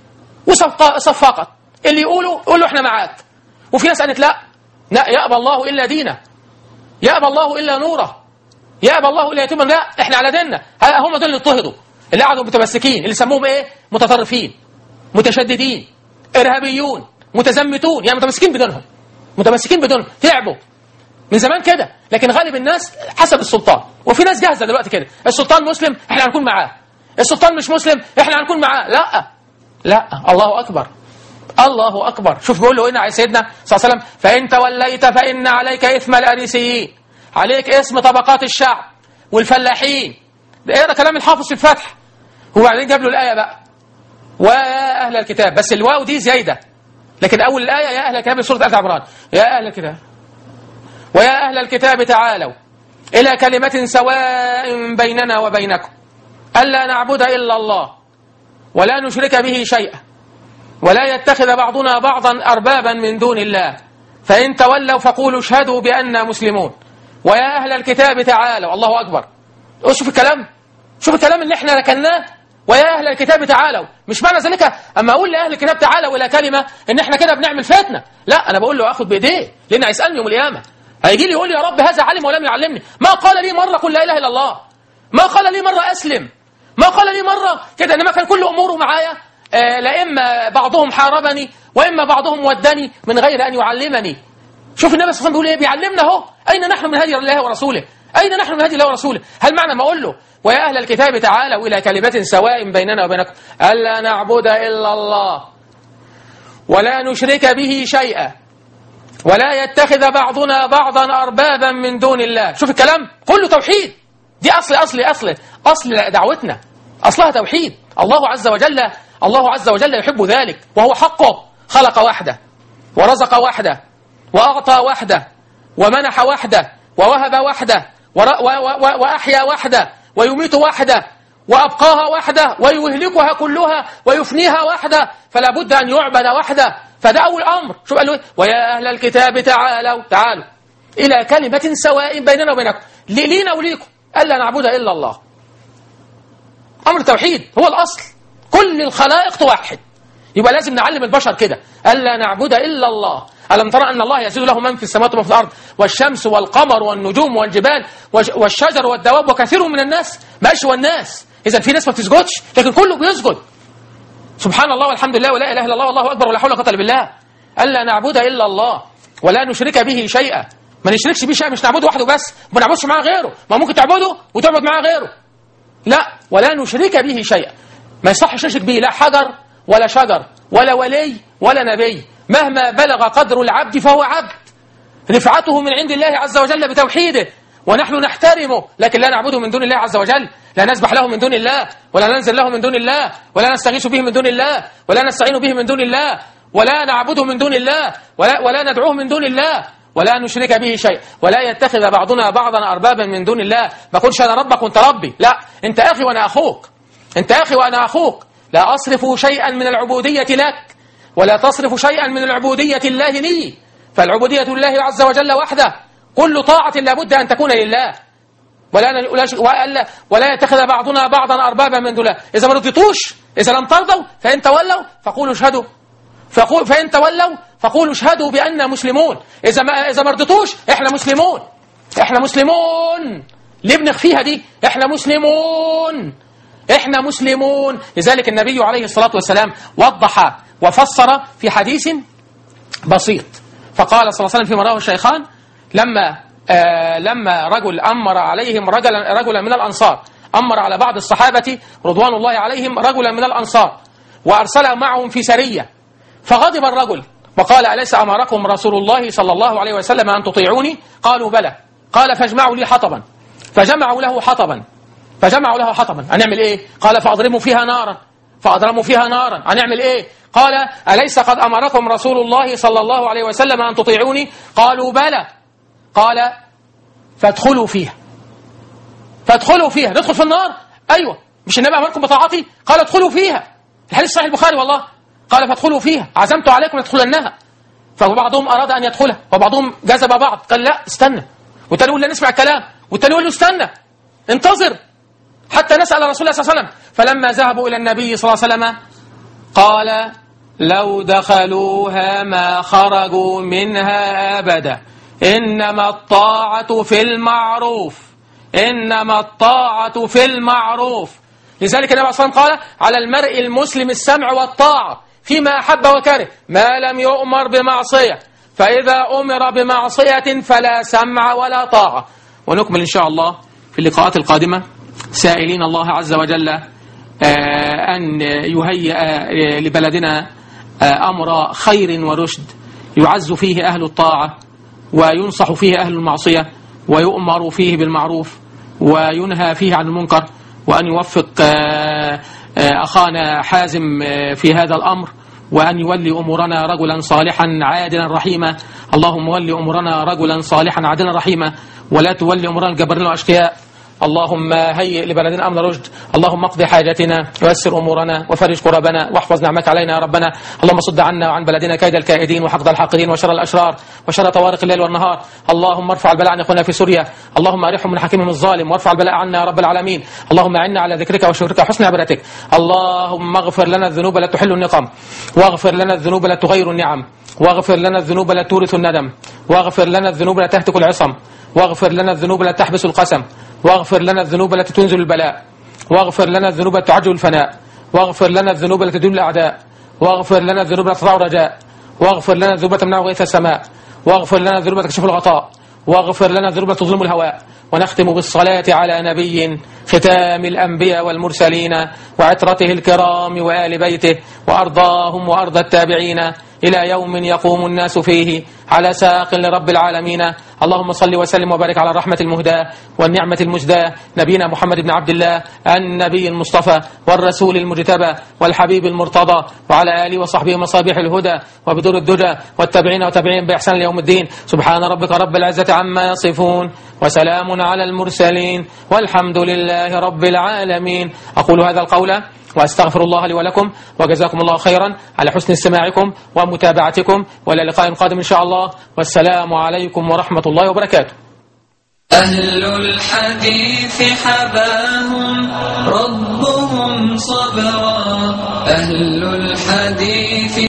وصفقت اللي يقولوا قولوا احنا معاك وفي ناس قالت لا لا يأبى الله إلا دينه يأبى الله إلا نوره يأبى الله إلا يتم لا احنا على ديننا هم دول اللي اضطهدوا اللي قعدوا متمسكين اللي سموهم ايه متطرفين متشددين ارهابيون متزمتون يعني متمسكين بدونهم متمسكين بدونهم تعبوا من زمان كده لكن غالب الناس حسب السلطان وفي ناس جاهزه دلوقتي كده السلطان مسلم احنا هنكون معاه السلطان مش مسلم احنا هنكون معاه لا لا الله اكبر الله اكبر شوف بيقول له هنا على سيدنا صلى الله عليه وسلم فان توليت فان عليك اثم الاريسيين عليك اسم طبقات الشعب والفلاحين اقرا كلام الحافظ في الفتح وبعدين جاب له الايه بقى ويا أهل الكتاب بس الواو دي زايدة لكن أول الآية يا أهل الكتاب سورة آل عمران يا أهل الكتاب ويا أهل الكتاب تعالوا إلى كلمة سواء بيننا وبينكم ألا نعبد إلا الله ولا نشرك به شيئا ولا يتخذ بعضنا بعضا أربابا من دون الله فإن تولوا فقولوا اشهدوا بأننا مسلمون ويا أهل الكتاب تعالوا الله أكبر شوف الكلام شوف الكلام اللي احنا ركناه ويا أهل الكتاب تعالوا مش معنى ذلك أما أقول لأهل الكتاب تعالوا إلى كلمة إن إحنا كده بنعمل فتنة لا أنا بقول له أخذ بإيديه لأن هيسألني يوم القيامة هيجي لي يقول لي يا رب هذا علم ولم يعلمني ما قال لي مرة قل لا إله إلا الله ما قال لي مرة أسلم ما قال لي مرة كده إنما كان كل أموره معايا آه لا إما بعضهم حاربني وإما بعضهم ودني من غير أن يعلمني شوف النبي صلى الله عليه وسلم بيقول إيه بيعلمنا أهو أين نحن من هدي الله ورسوله أين نحن من هدي الله ورسوله هل معنى ما أقول له ويا أهل الكتاب تعالوا إلى كلمة سواء بيننا وبينكم ألا نعبد إلا الله ولا نشرك به شيئا ولا يتخذ بعضنا بعضا أربابا من دون الله شوف الكلام كله توحيد دي أصل أصل أصل أصل دعوتنا أصلها توحيد الله عز وجل الله عز وجل يحب ذلك وهو حقه خلق وحده ورزق وحده وأعطى وحده ومنح وحده ووهب وحده ور- و- و- و- وأحيا وحده ويميت وحده وأبقاها وحده ويهلكها كلها ويفنيها وحده فلا بد أن يعبد وحده فده أول أمر شوف قال له إيه؟ ويا أهل الكتاب تعالوا تعالوا إلى كلمة سواء بيننا وبينكم لي- لينا وليكم ألا نعبد إلا الله أمر التوحيد هو الأصل كل الخلائق توحد يبقى لازم نعلم البشر كده ألا نعبد إلا الله ألم ترى أن الله يزيد له من في السماوات ومن في الأرض والشمس والقمر والنجوم والجبال والش- والشجر والدواب وكثير من الناس ماشي والناس إذا في ناس ما بتسجدش لكن كله بيسجد سبحان الله والحمد لله ولا إله إلا الله والله أكبر ولا حول ولا قوة إلا بالله ألا نعبد إلا الله ولا نشرك به شيئا ما نشركش به شيئا مش نعبده وحده بس ما نعبدش معاه غيره ما ممكن تعبده وتعبد معاه غيره لا ولا نشرك به شيئا ما يصحش نشرك به لا حجر ولا شجر ولا ولي ولا نبي مهما بلغ قدر العبد فهو عبد رفعته من عند الله عز وجل بتوحيده ونحن نحترمه لكن لا نعبده من دون الله عز وجل لا نسبح له من دون الله ولا ننزل له من دون الله ولا نستغيث به من دون الله ولا نستعين به من دون الله ولا نعبده من دون الله ولا, ولا ندعوه من دون الله ولا نشرك به شيء ولا يتخذ بعضنا بعضا أربابا من دون الله ما كنش أنا ربك وأنت ربي لا أنت أخي وأنا أخوك أنت أخي وأنا أخوك لا أصرف شيئا من العبودية لك ولا تصرف شيئا من العبودية الله لي فالعبودية لله عز وجل وحده كل طاعة لابد أن تكون لله ولا ولا ولا, ولا يتخذ بعضنا بعضا أربابا من دون الله إذا ما رضيتوش إذا لم ترضوا فإن تولوا فقولوا اشهدوا فقول فإن تولوا فقولوا اشهدوا بأننا مسلمون إذا ما إذا ما رضيتوش إحنا مسلمون إحنا مسلمون ليه بنخفيها دي إحنا مسلمون إحنا مسلمون لذلك النبي عليه الصلاة والسلام وضح وفسر في حديث بسيط فقال صلى الله عليه وسلم فيما رواه الشيخان لما آه لما رجل أمر عليهم رجلا رجلا من الأنصار أمر على بعض الصحابة رضوان الله عليهم رجلا من الأنصار وأرسل معهم في سرية فغضب الرجل وقال أليس أمركم رسول الله صلى الله عليه وسلم أن تطيعوني قالوا بلى قال فاجمعوا لي حطبا فجمعوا له حطبا فجمعوا له حطبا هنعمل ايه قال فاضرموا فيها نارا فاضرموا فيها نارا هنعمل ايه قال أليس قد أمركم رسول الله صلى الله عليه وسلم أن تطيعوني قالوا بلى قال فادخلوا فيها فادخلوا فيها ندخل في النار أيوة مش النبي أمركم بطاعتي قال ادخلوا فيها الحديث صحيح البخاري والله قال فادخلوا فيها عزمت عليكم لتدخلنها فبعضهم أراد أن يدخلها وبعضهم جذب بعض قال لا استنى والتاني يقول لا نسمع الكلام والتاني يقول له استنى انتظر حتى نسأل رسول الله صلى الله عليه وسلم فلما ذهبوا إلى النبي صلى الله عليه وسلم قال لو دخلوها ما خرجوا منها أبدا إنما الطاعة في المعروف إنما الطاعة في المعروف لذلك النبي صلى الله عليه وسلم قال على المرء المسلم السمع والطاعة فيما أحب وكره ما لم يؤمر بمعصية فإذا أمر بمعصية فلا سمع ولا طاعة ونكمل إن شاء الله في اللقاءات القادمة سائلين الله عز وجل أن يهيئ لبلدنا أمر خير ورشد يعز فيه أهل الطاعة وينصح فيه أهل المعصية ويؤمر فيه بالمعروف وينهى فيه عن المنكر وأن يوفق أخانا حازم في هذا الأمر وأن يولي أمورنا رجلا صالحا عادلا رحيما اللهم ولي أمورنا رجلا صالحا عادلا رحيما ولا تولي أمورنا الجبرين والأشقياء اللهم هيئ لبلدنا أمن رشد اللهم اقضي حاجتنا ويسر أمورنا وفرج كربنا واحفظ نعمك علينا يا ربنا اللهم صد عنا وعن بلدنا كيد الكائدين وحقد الحاقدين وشر الأشرار وشر طوارق الليل والنهار اللهم ارفع البلاء عن اخواننا في سوريا اللهم ارحم من حكيمهم الظالم وارفع البلاء عنا يا رب العالمين اللهم اعنا على ذكرك وشكرك وحسن عبادتك اللهم اغفر لنا الذنوب لا تحل النقم واغفر لنا الذنوب لا تغير النعم واغفر لنا الذنوب لا تورث الندم واغفر لنا الذنوب لا تهتك العصم واغفر لنا الذنوب لا تحبس القسم واغفر لنا الذنوب التي تنزل البلاء واغفر لنا الذنوب التي تعجل الفناء واغفر لنا الذنوب التي تدل الأعداء واغفر لنا الذنوب التي تضع الرجاء واغفر لنا الذنوب التي تمنع غيث السماء واغفر لنا الذنوب التي تكشف الغطاء واغفر لنا ذنوب تظلم الهواء ونختم بالصلاة على نبي ختام الأنبياء والمرسلين وعترته الكرام وآل بيته وأرضاهم وأرض التابعين إلى يوم يقوم الناس فيه على ساق لرب العالمين اللهم صل وسلم وبارك على الرحمة المهداة والنعمة المجداة نبينا محمد بن عبد الله النبي المصطفى والرسول المجتبى والحبيب المرتضى وعلى آله وصحبه مصابيح الهدى وبدور الدجى والتابعين وتابعين بإحسان ليوم الدين سبحان ربك رب العزة عما يصفون وسلام على المرسلين والحمد لله رب العالمين أقول هذا القول وأستغفر الله لي ولكم وجزاكم الله خيرا على حسن استماعكم ومتابعتكم وإلى لقاء قادم إن شاء الله والسلام عليكم ورحمة الله وبركاته أهل الحديث حباب